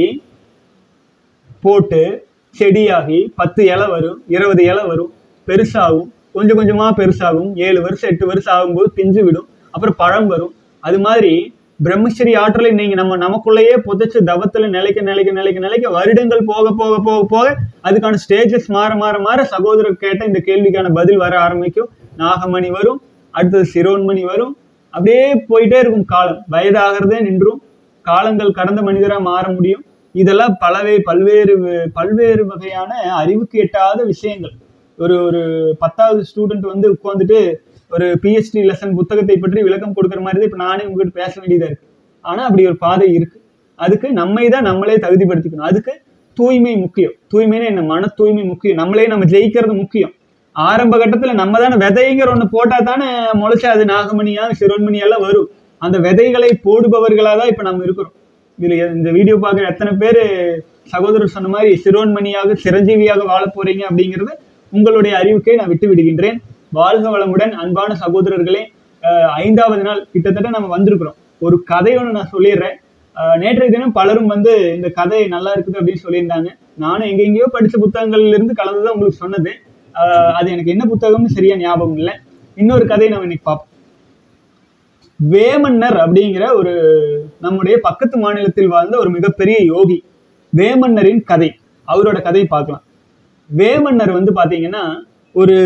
S1: போட்டு செடியாகி பத்து இலை வரும் இருபது இலை வரும் பெருசாகும் கொஞ்சம் கொஞ்சமா பெருசாகும் ஏழு வருஷம் எட்டு வருஷம் ஆகும்போது பிஞ்சு விடும் அப்புறம் பழம் வரும் அது மாதிரி பிரம்மச்சரி ஆற்றலை நீங்க நம்ம நமக்குள்ளேயே புதைச்சு தவத்துல நிலைக்க நிலைக்க நிலைக்க நிலைக்க வருடங்கள் போக போக போக போக அதுக்கான ஸ்டேஜஸ் மாற மாற மாற சகோதரர் கேட்ட இந்த கேள்விக்கான பதில் வர ஆரம்பிக்கும் நாகமணி வரும் அடுத்தது சிரோன்மணி வரும் அப்படியே போயிட்டே இருக்கும் காலம் வயதாகிறதே நின்றும் காலங்கள் கடந்த மனிதரா மாற முடியும் இதெல்லாம் பலவே பல்வேறு வ- பல்வேறு வகையான அறிவுக்கு எட்டாத விஷயங்கள் ஒரு ஒரு பத்தாவது ஸ்டூடெண்ட் வந்து உட்காந்துட்டு ஒரு பிஹெச்டி லெசன் புத்தகத்தை பற்றி விளக்கம் கொடுக்குற மாதிரி தான் இப்போ நானே உங்ககிட்ட பேச வேண்டியதா இருக்கு ஆனா அப்படி ஒரு பாதை இருக்கு அதுக்கு நம்மை தான் நம்மளே தகுதிப்படுத்திக்கணும் அதுக்கு தூய்மை முக்கியம் தூய்மைன்னா என்ன மன தூய்மை முக்கியம் நம்மளே நம்ம ஜெயிக்கிறது முக்கியம் ஆரம்ப கட்டத்துல நம்ம தானே விதைங்கிற ஒண்ணு போட்டா தானே முளைச்சா அது நாகமணியா சிரோன்மணி எல்லாம் வரும் அந்த விதைகளை போடுபவர்களா தான் இப்ப நம்ம இருக்கிறோம் இதுல எ- இந்த வீடியோ பார்க்குற எத்தனை பேர் சகோதரர் சொன்ன மாதிரி சிரோன்மணியாக சிரஞ்சீவியாக வாழ போறீங்க அப்படிங்கிறது உங்களுடைய அறிவுக்கே நான் விட்டு விடுகின்றேன் வாழ்க வளமுடன் அன்பான சகோதரர்களே அஹ் ஐந்தாவது நாள் கிட்டத்தட்ட நம்ம வந்திருக்கிறோம் ஒரு கதை ஒன்று நான் சொல்லிடுறேன் அஹ் நேற்றைய தினம் பலரும் வந்து இந்த கதை நல்லா இருக்குது அப்படின்னு சொல்லியிருந்தாங்க நானும் எங்கெங்கேயோ படிச்ச புத்தகங்கள்ல இருந்து கலந்துதான் உங்களுக்கு சொன்னது அஹ் அது எனக்கு என்ன புத்தகம்னு சரியா ஞாபகம் இல்லை இன்னொரு கதையை நம்ம இன்னைக்கு பார்ப்போம் வேமன்னர் அப்படிங்கிற ஒரு நம்முடைய பக்கத்து மாநிலத்தில் வாழ்ந்த ஒரு மிகப்பெரிய யோகி வேமன்னரின் கதை அவரோட கதையை பார்க்கலாம் வேமன்னர் வந்து பாத்தீங்கன்னா ஒரு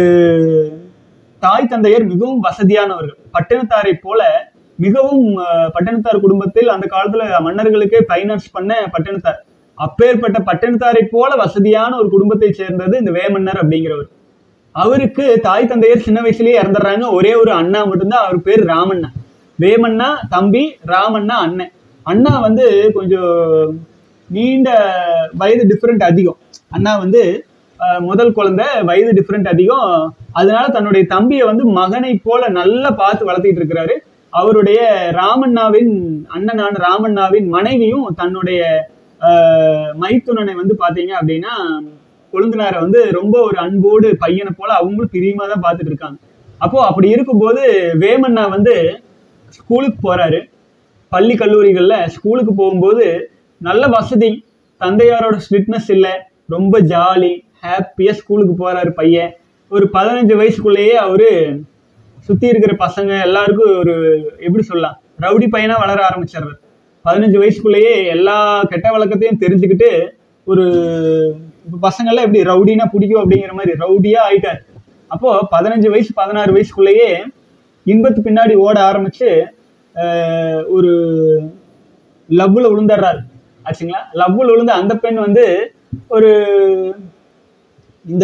S1: தாய் தந்தையர் மிகவும் வசதியானவர்கள் பட்டினத்தாரை போல மிகவும் அஹ், பட்டினத்தார் குடும்பத்தில் அந்த காலத்துல மன்னர்களுக்கே ஃபைனான்ஸ் பண்ண பட்டினத்தார் அப்பேற்பட்ட பட்டினத்தாரை போல வசதியான ஒரு குடும்பத்தை சேர்ந்தது இந்த வேமன்னர் அப்படிங்கிறவர் அவருக்கு தாய் தந்தையர் சின்ன வயசுலயே இறந்துடுறாங்க ஒரே ஒரு அண்ணா மட்டும்தான் அவர் பேர் ராமண்ணா வேமண்ணா தம்பி ராமண்ணா அண்ணன் அண்ணா வந்து கொஞ்சம் நீண்ட வயது டிஃப்ரெண்ட் அதிகம் அண்ணா வந்து அஹ், முதல் குழந்தை வயது டிஃப்ரெண்ட் அதிகம் அதனால தன்னுடைய தம்பியை வந்து மகனை போல நல்லா பார்த்து வளர்த்திட்டு இருக்கிறாரு அவருடைய ராமண்ணாவின் அண்ணனான ராமண்ணாவின் மனைவியும் தன்னுடைய அஹ், மைத்துனனை வந்து பாத்தீங்க அப்படின்னா கொழுந்தனாரை வந்து ரொம்ப ஒரு அன்போடு பையனை போல அவங்களும் பிரியமா தான் பார்த்துட்டு இருக்காங்க அப்போ அப்படி இருக்கும்போது வேமண்ணா வந்து ஸ்கூலுக்கு போறாரு பள்ளி கல்லூரிகள்ல ஸ்கூலுக்கு போகும்போது நல்ல வசதி தந்தையாரோட ஸ்ட்ரிக்ட்னஸ் இல்லை ரொம்ப ஜாலி ஹாப்பியா ஸ்கூலுக்கு போறாரு பையன் ஒரு பதினஞ்சு வயசுக்குள்ளேயே அவரு சுத்தி இருக்கிற பசங்க எல்லாருக்கும் ஒரு எப்படி சொல்லலாம் ரவுடி பையனா வளர ஆரம்பிச்சிடுறாரு பதினஞ்சு வயசுக்குள்ளேயே எல்லா கெட்ட வழக்கத்தையும் தெரிஞ்சுக்கிட்டு ஒரு இப்ப பசங்கள்லாம் எப்படி ரவுடினா பிடிக்கும் அப்படிங்கிற மாதிரி ரவுடியா ஆயிட்டாரு அப்போ பதினஞ்சு வயசு பதினாறு வயசுக்குள்ளேயே இன்பத்து பின்னாடி ஓட ஆரம்பிச்சு ஆஹ், ஒரு லவ்ல விழுந்துடுறாரு ஆச்சுங்களா லவ்ல விழுந்த அந்த பெண் வந்து ஒரு இந்த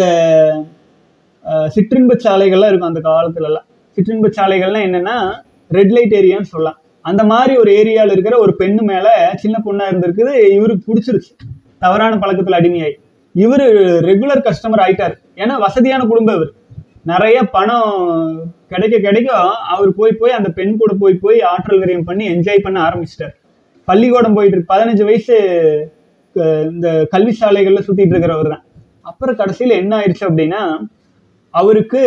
S1: ஆஹ், சிற்றின்ப சாலைகள்லாம் இருக்கும் அந்த காலத்துல எல்லாம் சிற்றின்ப சாலைகள்லாம் என்னன்னா ரெட் லைட் ஏரியான்னு சொல்லலாம் அந்த மாதிரி ஒரு ஏரியாவில் இருக்கிற ஒரு பெண்ணு மேல சின்ன பொண்ணா இருந்திருக்குது இவருக்கு பிடிச்சிருச்சு தவறான பழக்கத்துல அடிமையாய் இவர் ரெகுலர் கஸ்டமர் ஆயிட்டார் ஏன்னா வசதியான குடும்பம் இவர் நிறைய பணம் கிடைக்க கிடைக்க அவர் போய் போய் அந்த பெண் கூட போய் போய் ஆற்றல் விரயம் பண்ணி என்ஜாய் பண்ண ஆரம்பிச்சிட்டார் பள்ளிக்கூடம் போயிட்டு இருக்கு பதினஞ்சு வயசு அஹ், இந்த கல்வி சாலைகள்ல சுத்திட்டு இருக்கிறவர் தான் அப்புறம் கடைசியில என்ன ஆயிடுச்சு அப்படின்னா அவருக்கு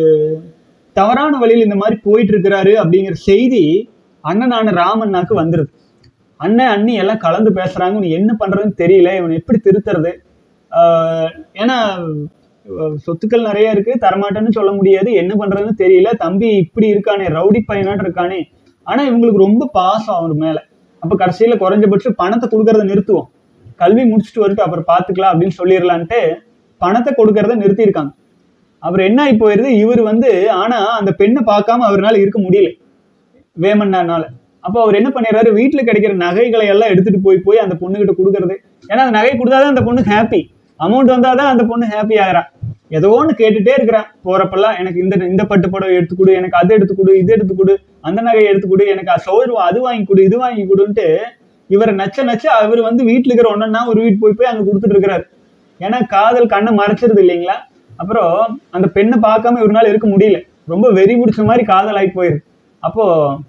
S1: தவறான வழியில் இந்த மாதிரி போயிட்டு இருக்கிறாரு அப்படிங்கிற செய்தி அண்ணனான ராமண்ணாக்கு வந்துருது அண்ணன் அண்ணி எல்லாம் கலந்து பேசுறாங்க இவன் என்ன பண்றதுன்னு தெரியல இவன் எப்படி திருத்துறது ஆஹ் ஏன்னா அஹ் சொத்துக்கள் நிறைய இருக்கு தரமாட்டேன்னு சொல்ல முடியாது என்ன பண்றதுன்னு தெரியல தம்பி இப்படி இருக்கானே ரவுடி பையனாட்டு இருக்கானே ஆனா இவங்களுக்கு ரொம்ப பாசம் அவர் மேல அப்ப கடைசியில குறைஞ்சபட்சம் பணத்தை கொடுக்கறத நிறுத்துவோம் கல்வி முடிச்சுட்டு வரட்டும் அப்புறம் பாத்துக்கலாம் அப்படின்னு சொல்லிடலான்ட்டு பணத்தை கொடுக்கறத நிறுத்தியிருக்காங்க அவர் என்ன ஆகி போயிருது இவர் வந்து ஆனா அந்த பெண்ணை பார்க்காம அவரால் இருக்க முடியல வேமண்ணானால அப்போ அவர் என்ன பண்ணிடுறாரு வீட்டுல கிடைக்கிற நகைகளை எல்லாம் எடுத்துட்டு போய் போய் அந்த பொண்ணுகிட்ட கொடுக்கறது ஏன்னா அந்த நகை கொடுத்தாதான் அந்த பொண்ணு ஹாப்பி அமௌண்ட் வந்தாதான் அந்த பொண்ணு ஹாப்பி ஆகிறா ஏதோ ஒன்று கேட்டுட்டே இருக்கிறான் போறப்பெல்லாம் எனக்கு இந்த இந்த பட்டு புடவை எடுத்து கொடு எனக்கு அது எடுத்து கொடு இது எடுத்து கொடு அந்த நகையை எடுத்து கொடு எனக்கு சோறு அது வாங்கி கொடு இது வாங்கி கொடுன்ட்டு இவரை நச்ச நச்ச அவர் வந்து வீட்டுல இருக்கிற ஒன்னா ஒரு வீட்டு போய் போய் அங்க கொடுத்துட்டு இருக்கிறாரு ஏன்னா காதல் கண்ணை மறைச்சிருது இல்லைங்களா அப்புறம் அந்த பெண்ணை பார்க்காம இவரால் இருக்க முடியல ரொம்ப வெறி பிடிச்ச மாதிரி காதல் ஆகி போயிருக்கு அப்போ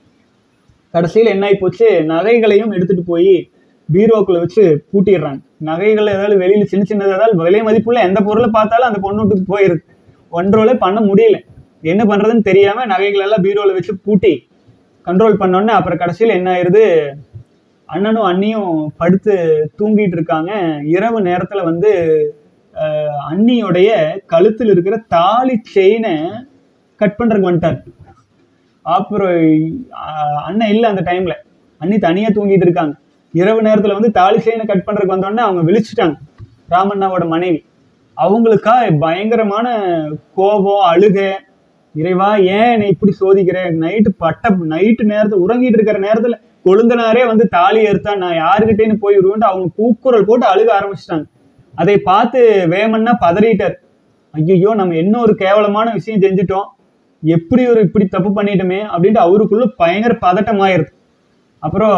S1: கடைசியில் என்ன ஆகி போச்சு நகைகளையும் எடுத்துட்டு போய் பீரோக்குள்ள வச்சு பூட்டிடுறாங்க நகைகள் ஏதாவது வெளியில சின்ன சின்னது ஏதாவது விலை மதிப்புள்ள எந்த பொருளை பார்த்தாலும் அந்த பொண்ணு விட்டுக்கு போயிருது ஒன்றோலே பண்ண முடியல என்ன பண்றதுன்னு தெரியாம நகைகள் எல்லாம் பீரோல வச்சு பூட்டி கண்ட்ரோல் பண்ணோன்னே அப்புறம் கடைசியில் என்ன ஆயிருது அண்ணனும் அண்ணியும் படுத்து தூங்கிட்டு இருக்காங்க இரவு நேரத்துல வந்து அஹ், அண்ணியோடைய கழுத்தில் இருக்கிற தாலி செயினை கட் பண்றதுக்கு வந்துட்டார் அப்புறம் அஹ், அண்ணன் இல்லை அந்த டைம்ல அண்ணி தனியா தூங்கிட்டு இருக்காங்க இரவு நேரத்துல வந்து தாலி செயினை கட் பண்றதுக்கு வந்தோடனே அவங்க விழிச்சிட்டாங்க ராமண்ணாவோட மனைவி அவங்களுக்கா பயங்கரமான கோபம் அழுகை இறைவா ஏன் என்னை இப்படி சோதிக்கிற நைட்டு பட்ட நைட்டு நேரத்துல உறங்கிட்டு இருக்கிற நேரத்துல கொழுந்தனாரே வந்து தாலி எடுத்தா நான் யாருக்கிட்டேன்னு போய் விடுவேன்ட்டு அவங்க கூக்குரல் போட்டு அழுக ஆரம்பிச்சிட்டாங்க அதை பார்த்து வேமன்னா பதறிட்டார் ஐயோ நம்ம என்ன ஒரு கேவலமான விஷயம் செஞ்சுட்டோம் எப்படி ஒரு இப்படி தப்பு பண்ணிட்டோமே அப்படின்ட்டு அவருக்குள்ள பயங்கர பதட்டம் ஆயிருது அப்புறம்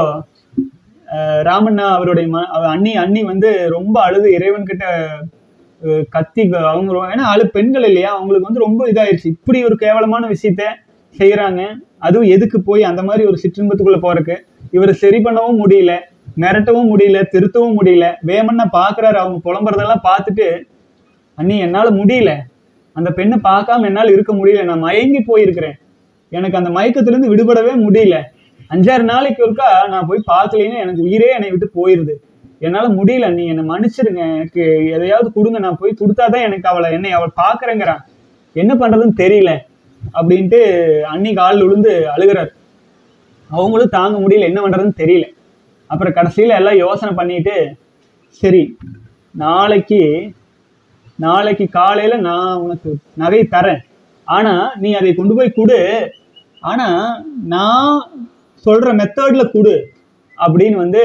S1: அஹ், ராமண்ணா அவருடைய ம அவ- அண்ணி அண்ணி வந்து ரொம்ப அழுது இறைவன் கிட்ட அஹ், கத்தி க- அவங்க ரொ- ஏன்னா அழு பெண்கள் இல்லையா அவங்களுக்கு வந்து ரொம்ப இதாயிருச்சு இப்படி ஒரு கேவலமான விஷயத்த செய்யறாங்க அதுவும் எதுக்கு போய் அந்த மாதிரி ஒரு சிற்றின்பத்துக்குள்ள போறதுக்கு இவர் சரி பண்ணவும் முடியல மிரட்டவும் முடியல திருத்தவும் முடியல வேமன்னா பாக்குறாரு அவங்க புலம்புறதெல்லாம் பார்த்துட்டு அண்ணி என்னால முடியல அந்த பெண்ணை பார்க்காம என்னால் இருக்க முடியல நான் மயங்கி போயிருக்கிறேன் எனக்கு அந்த மயக்கத்திலிருந்து விடுபடவே முடியல அஞ்சாறு நாளைக்கு ஒருக்கா நான் போய் பார்க்கலைன்னா எனக்கு உயிரே என்னை விட்டு போயிருது என்னால முடியல நீ என்னை மன்னிச்சிருங்க எனக்கு எதையாவது கொடுங்க நான் போய் கொடுத்தாதான் எனக்கு அவளை என்னை அவள் பார்க்கறேங்கிறான் என்ன பண்றதுன்னு தெரியல அப்படின்ட்டு அன்னி காலில் விழுந்து அழுகிறார் அவங்களும் தாங்க முடியல என்ன பண்றதுன்னு தெரியல அப்புறம் கடைசியில எல்லாம் யோசனை பண்ணிட்டு சரி நாளைக்கு நாளைக்கு காலையில நான் உனக்கு நகை தரேன் ஆனா நீ அதை கொண்டு போய் கொடு ஆனா நான் சொல்ற மெத்தட்ல கொடு அப்படின்னு வந்து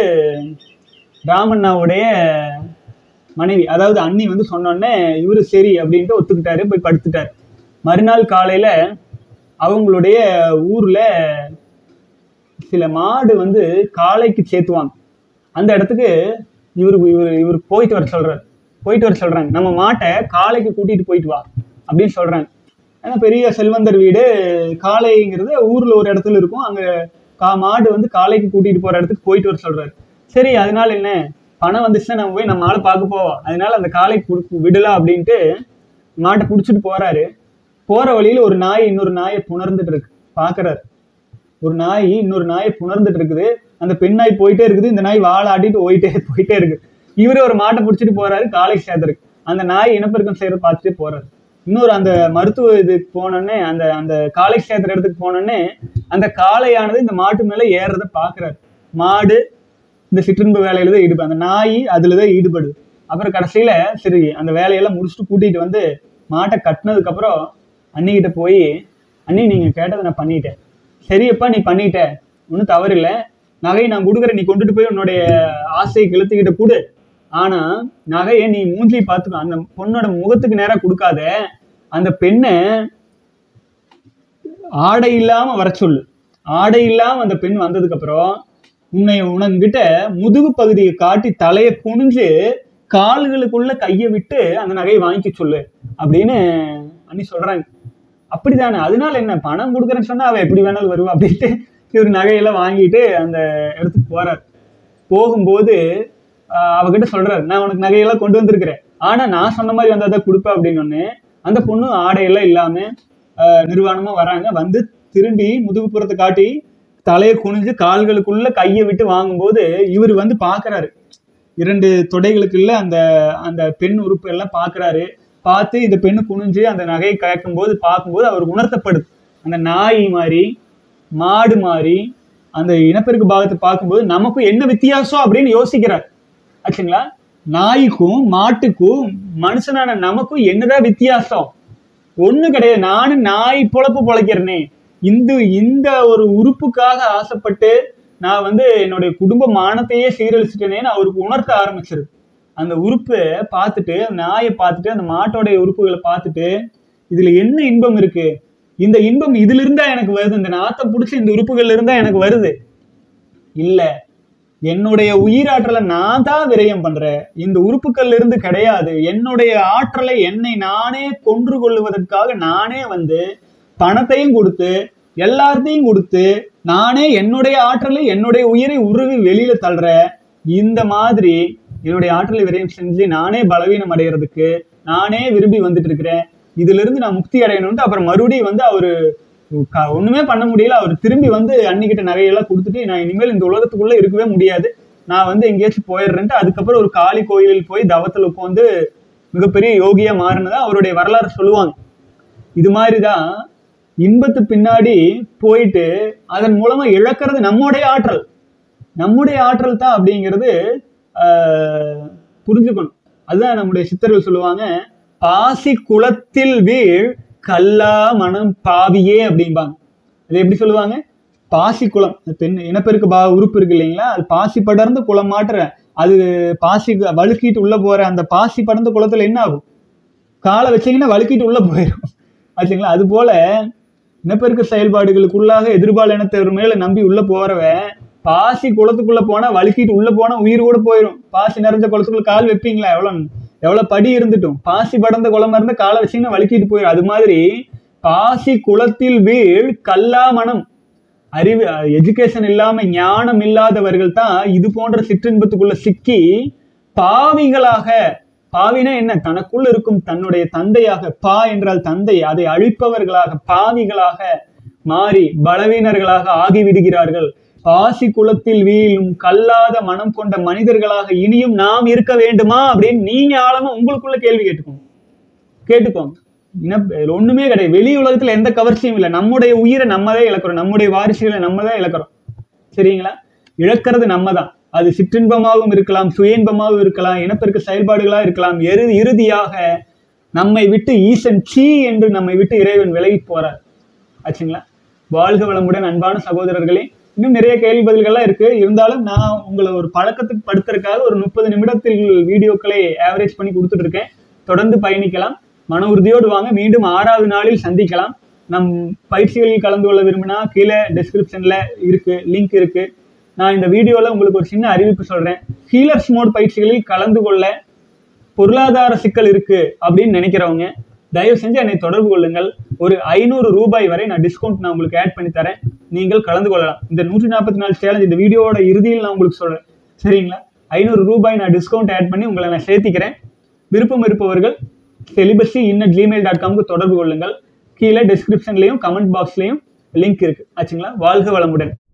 S1: ராமண்ணாவுடைய மனைவி அதாவது அண்ணி வந்து சொன்னோடனே இவரு சரி அப்படின்ட்டு ஒத்துக்கிட்டாரு போய் படுத்துட்டாரு மறுநாள் காலையில அவங்களுடைய ஊர்ல சில மாடு வந்து காளைக்கு சேர்த்துவாங்க அந்த இடத்துக்கு இவரு இவர் இவர் போயிட்டு வர சொல்றாரு போயிட்டு வர சொல்றாங்க நம்ம மாட்டை காளைக்கு கூட்டிட்டு போயிட்டு வா அப்படின்னு சொல்றாங்க ஏன்னா பெரிய செல்வந்தர் வீடு காளைங்கிறது ஊர்ல ஒரு இடத்துல இருக்கும் அங்க கா மாடு வந்து காளைக்கு கூட்டிட்டு போற இடத்துக்கு போயிட்டு வர சொல்றாரு சரி அதனால என்ன பணம் வந்துச்சுன்னா நம்ம போய் நம்ம ஆளை பார்க்க போவோம் அதனால அந்த காளை குடு- விடலாம் அப்படின்ட்டு மாட்டை பிடிச்சிட்டு போறாரு போற வழியில ஒரு நாய் இன்னொரு நாயை புணர்ந்துட்டு இருக்கு பாக்குறாரு ஒரு நாய் இன்னொரு நாயை புணர்ந்துட்டு இருக்குது அந்த பெண் நாய் போயிட்டே இருக்குது இந்த நாய் வாழை ஆட்டிட்டு போயிட்டே போயிட்டே இருக்கு இவரு ஒரு மாட்டை பிடிச்சிட்டு போறாரு காளை சேர்த்துருக்கு அந்த நாய் இனப்பெருக்கம் செய்யறத பார்த்துட்டே போறாரு இன்னொரு அந்த மருத்துவ இதுக்கு போனோடனே அந்த அந்த காளை சேர்த்துற இடத்துக்கு போனோடனே அந்த காளையானது இந்த மாட்டு மேல ஏறுறத பாக்குறாரு மாடு இந்த சிற்றின்பு வேலையில தான் ஈடுபடு அந்த நாய் அதுல தான் ஈடுபடுது அப்புறம் கடைசியில சரி அந்த வேலையெல்லாம் முடிச்சுட்டு கூட்டிட்டு வந்து மாட்டை கட்டினதுக்கு அப்புறம் அண்ணிக்கிட்ட போய் அண்ணி நீங்க கேட்டதை நான் பண்ணிட்டேன் சரியப்பா நீ பண்ணிட்ட ஒன்றும் தவறில்லை நகையை நான் கொடுக்குறேன் நீ கொண்டுட்டு போய் உன்னுடைய ஆசையை கிழத்துக்கிட்ட கொடு ஆனா நகையை நீ மூஞ்சி பார்த்துக்கோ அந்த பொண்ணோட முகத்துக்கு நேரா கொடுக்காத அந்த பெண்ணை ஆடை இல்லாம வர சொல்லு ஆடை இல்லாம அந்த பெண் வந்ததுக்கு அப்புறம் உன்னை உனக்கிட்ட முதுகு பகுதியை காட்டி தலையை குனிஞ்சு கால்களுக்குள்ள கையை விட்டு அந்த நகையை வாங்கிக்க சொல்லு அப்படின்னு அண்ணி சொல்றாங்க அப்படிதானே அதனால என்ன பணம் கொடுக்குறேன்னு சொன்னா அவ எப்படி வேணாலும் வருவா அப்படின்ட்டு இவர் நகையெல்லாம் வாங்கிட்டு அந்த இடத்துக்கு போறார் போகும்போது ஆஹ் அவகிட்ட சொல்றாரு நான் உனக்கு நகையெல்லாம் கொண்டு வந்திருக்கிறேன் ஆனா நான் சொன்ன மாதிரி வந்தா தான் கொடுப்பேன் அப்படின்னு ஒண்ணு அந்த பொண்ணு ஆடையெல்லாம் இல்லாம ஆஹ் நிர்வாணமா வராங்க வந்து திரும்பி முதுகுப்புறத்தை காட்டி தலையை குனிஞ்சு கால்களுக்குள்ள கையை விட்டு வாங்கும்போது இவர் வந்து பாக்குறாரு இரண்டு தொடைகளுக்குள்ள அந்த அந்த பெண் உறுப்பு எல்லாம் பாக்குறாரு பார்த்து இந்த பெண்ணு குனிஞ்சு அந்த நகையை கேட்கும்போது பார்க்கும்போது அவருக்கு உணர்த்தப்படுது அந்த நாய் மாதிரி மாடு மாதிரி அந்த இனப்பெருக்கு பாகத்தை பார்க்கும்போது நமக்கும் என்ன வித்தியாசம் அப்படின்னு யோசிக்கிறார் ஆச்சுங்களா நாய்க்கும் மாட்டுக்கும் மனுஷனான நமக்கும் என்னதான் வித்தியாசம் ஒண்ணு கிடையாது நானும் நாய் பொழப்பு பொழைக்கிறேனே இந்த இந்த ஒரு உறுப்புக்காக ஆசைப்பட்டு நான் வந்து என்னுடைய குடும்ப மானத்தையே சீரழிச்சிட்டேனேன்னு அவருக்கு உணர்த்த ஆரம்பிச்சிருது அந்த உறுப்பை பார்த்துட்டு அந்த நாயை பார்த்துட்டு அந்த மாட்டோடைய உறுப்புகளை பார்த்துட்டு இதுல என்ன இன்பம் இருக்கு இந்த இன்பம் இதுல இருந்தா எனக்கு வருது இந்த நாத்தை பிடிச்சி இந்த உறுப்புகள்ல இருந்தா எனக்கு வருது இல்ல என்னுடைய உயிராற்றலை நான் தான் விரயம் பண்றேன் இந்த உறுப்புகள்ல இருந்து கிடையாது என்னுடைய ஆற்றலை என்னை நானே கொன்று கொள்வதற்காக நானே வந்து பணத்தையும் கொடுத்து எல்லாத்தையும் கொடுத்து நானே என்னுடைய ஆற்றலை என்னுடைய உயிரை உருவி வெளியில தள்ளுற இந்த மாதிரி என்னுடைய ஆற்றலை விரயம் செஞ்சு நானே பலவீனம் அடைகிறதுக்கு நானே விரும்பி வந்துட்டு இருக்கிறேன் இதுல இருந்து நான் முக்தி அடையணும்ட்டு அப்புறம் மறுபடியும் வந்து அவரு க- ஒண்ணுமே பண்ண முடியல அவர் திரும்பி வந்து அன்னிக்கிட்ட நகையெல்லாம் கொடுத்துட்டு நான் இனிமேல் இந்த உலகத்துக்குள்ள இருக்கவே முடியாது நான் வந்து எங்கேயாச்சும் போயிடுறேன்ட்டு அதுக்கப்புறம் ஒரு காளி கோயிலில் போய் தவத்துல உட்காந்து மிகப்பெரிய யோகியா மாறினதா அவருடைய வரலாறு சொல்லுவாங்க இது மாதிரிதான் இன்பத்து பின்னாடி போயிட்டு அதன் மூலமா இழக்கிறது நம்முடைய ஆற்றல் நம்முடைய ஆற்றல் தான் அப்படிங்கிறது ஆஹ், புரிஞ்சுக்கணும் அதுதான் நம்முடைய சித்தர்கள் சொல்லுவாங்க பாசி குளத்தில் வீழ் கல்லா மனம் பாவியே அப்படிம்பாங்க அது எப்படி சொல்லுவாங்க பாசி குளம் அந்த பெண் இனப்பெருக்கு பா உறுப்பு இருக்கு இல்லைங்களா அது பாசி படர்ந்த குளம் மாட்டுற அது பாசி வழுக்கிட்டு உள்ள போற அந்த பாசி படர்ந்த குளத்துல என்ன ஆகும் காலை வச்சீங்கன்னா வழுக்கிட்டு உள்ள போயிடும் ஆச்சுங்களா அது போல இனப்பெருக்க செயல்பாடுகளுக்குள்ளாக எதிர்பால் இனத்தவர் மேல நம்பி உள்ள போறவன் பாசி குளத்துக்குள்ள போனா வழுக்கிட்டு உள்ள போனா உயிர் கூட போயிடும் பாசி நிறைஞ்ச குளத்துக்குள்ள கால் வைப்பீங்களா எவ்வளவு எவ்வளவு படி இருந்துட்டும் பாசி படர்ந்த குளமா இருந்தா காலை வச்சீங்கன்னா வழுக்கிட்டு போயிடும் அது மாதிரி பாசி குளத்தில் வீழ் கல்லா மனம் அறிவு எஜுகேஷன் இல்லாம ஞானம் இல்லாதவர்கள் தான் இது போன்ற சிற்றின்பத்துக்குள்ள சிக்கி பாவிகளாக பாவினா என்ன தனக்குள்ள இருக்கும் தன்னுடைய தந்தையாக பா என்றால் தந்தை அதை அழிப்பவர்களாக பாவிகளாக மாறி பலவீனர்களாக ஆகிவிடுகிறார்கள் பாசி குளத்தில் வீழும் கல்லாத மனம் கொண்ட மனிதர்களாக இனியும் நாம் இருக்க வேண்டுமா அப்படின்னு நீங்க ஆழமா உங்களுக்குள்ள கேள்வி கேட்டுக்கோங்க கேட்டுக்கோங்க இன- இதுல ஒண்ணுமே கிடையாது வெளி உலகத்துல எந்த கவர்ச்சியும் இல்லை நம்முடைய உயிரை நம்ம தான் இழக்கிறோம் நம்முடைய வாரிசுகளை நம்ம தான் இழக்கிறோம் சரிங்களா இழக்கிறது நம்ம தான் அது சிற்றின்பமாகவும் இருக்கலாம் சுய இன்பமாகவும் இருக்கலாம் இனப்பெருக்க செயல்பாடுகளா இருக்கலாம் எரு இறுதியாக நம்மை விட்டு ஈசன் சீ என்று நம்மை விட்டு இறைவன் விலகி போறார் ஆச்சுங்களா வாழ்க வளமுடன் அன்பான சகோதரர்களே இன்னும் நிறைய கேள்வி பதில்கள்லாம் இருக்கு இருந்தாலும் நான் உங்களை ஒரு பழக்கத்துக்கு படுத்துறதுக்காக ஒரு முப்பது நிமிடத்தில் வீடியோக்களை ஆவரேஜ் பண்ணி கொடுத்துட்டு இருக்கேன் தொடர்ந்து பயணிக்கலாம் மன உறுதியோடு வாங்க மீண்டும் ஆறாவது நாளில் சந்திக்கலாம் நம் பயிற்சிகளில் கலந்து கொள்ள விரும்பினா கீழே டிஸ்கிரிப்ஷன்ல இருக்கு லிங்க் இருக்கு நான் இந்த வீடியோல உங்களுக்கு ஒரு சின்ன அறிவிப்பு சொல்றேன் ஹீலர்ஸ் மோட் பயிற்சிகளில் கலந்து கொள்ள பொருளாதார சிக்கல் இருக்கு அப்படின்னு நினைக்கிறவங்க தயவு செஞ்சு என்னை தொடர்பு கொள்ளுங்கள் ஒரு ஐநூறு ரூபாய் வரை நான் டிஸ்கவுண்ட் நான் உங்களுக்கு ஆட் பண்ணி தரேன் நீங்கள் கலந்து கொள்ளலாம் இந்த நூற்றி நாற்பத்தி நாலு சேலஞ்ச் இந்த வீடியோவோட இறுதியில் நான் உங்களுக்கு சொல்றேன் சரிங்களா ஐநூறு ரூபாய் நான் டிஸ்கவுண்ட் ஆட் பண்ணி உங்களை நான் சேர்த்திக்கிறேன் விருப்பம் இருப்பவர்கள் செலிபஸி இன்ன ஜிமெயில் டாட் காம்க்கு தொடர்பு கொள்ளுங்கள் கீழே டிஸ்கிரிப்ஷன்லையும் கமெண்ட் பாக்ஸ்லையும் லிங்க் இருக்கு ஆச்சுங்களா வாழ்க வளமுடன்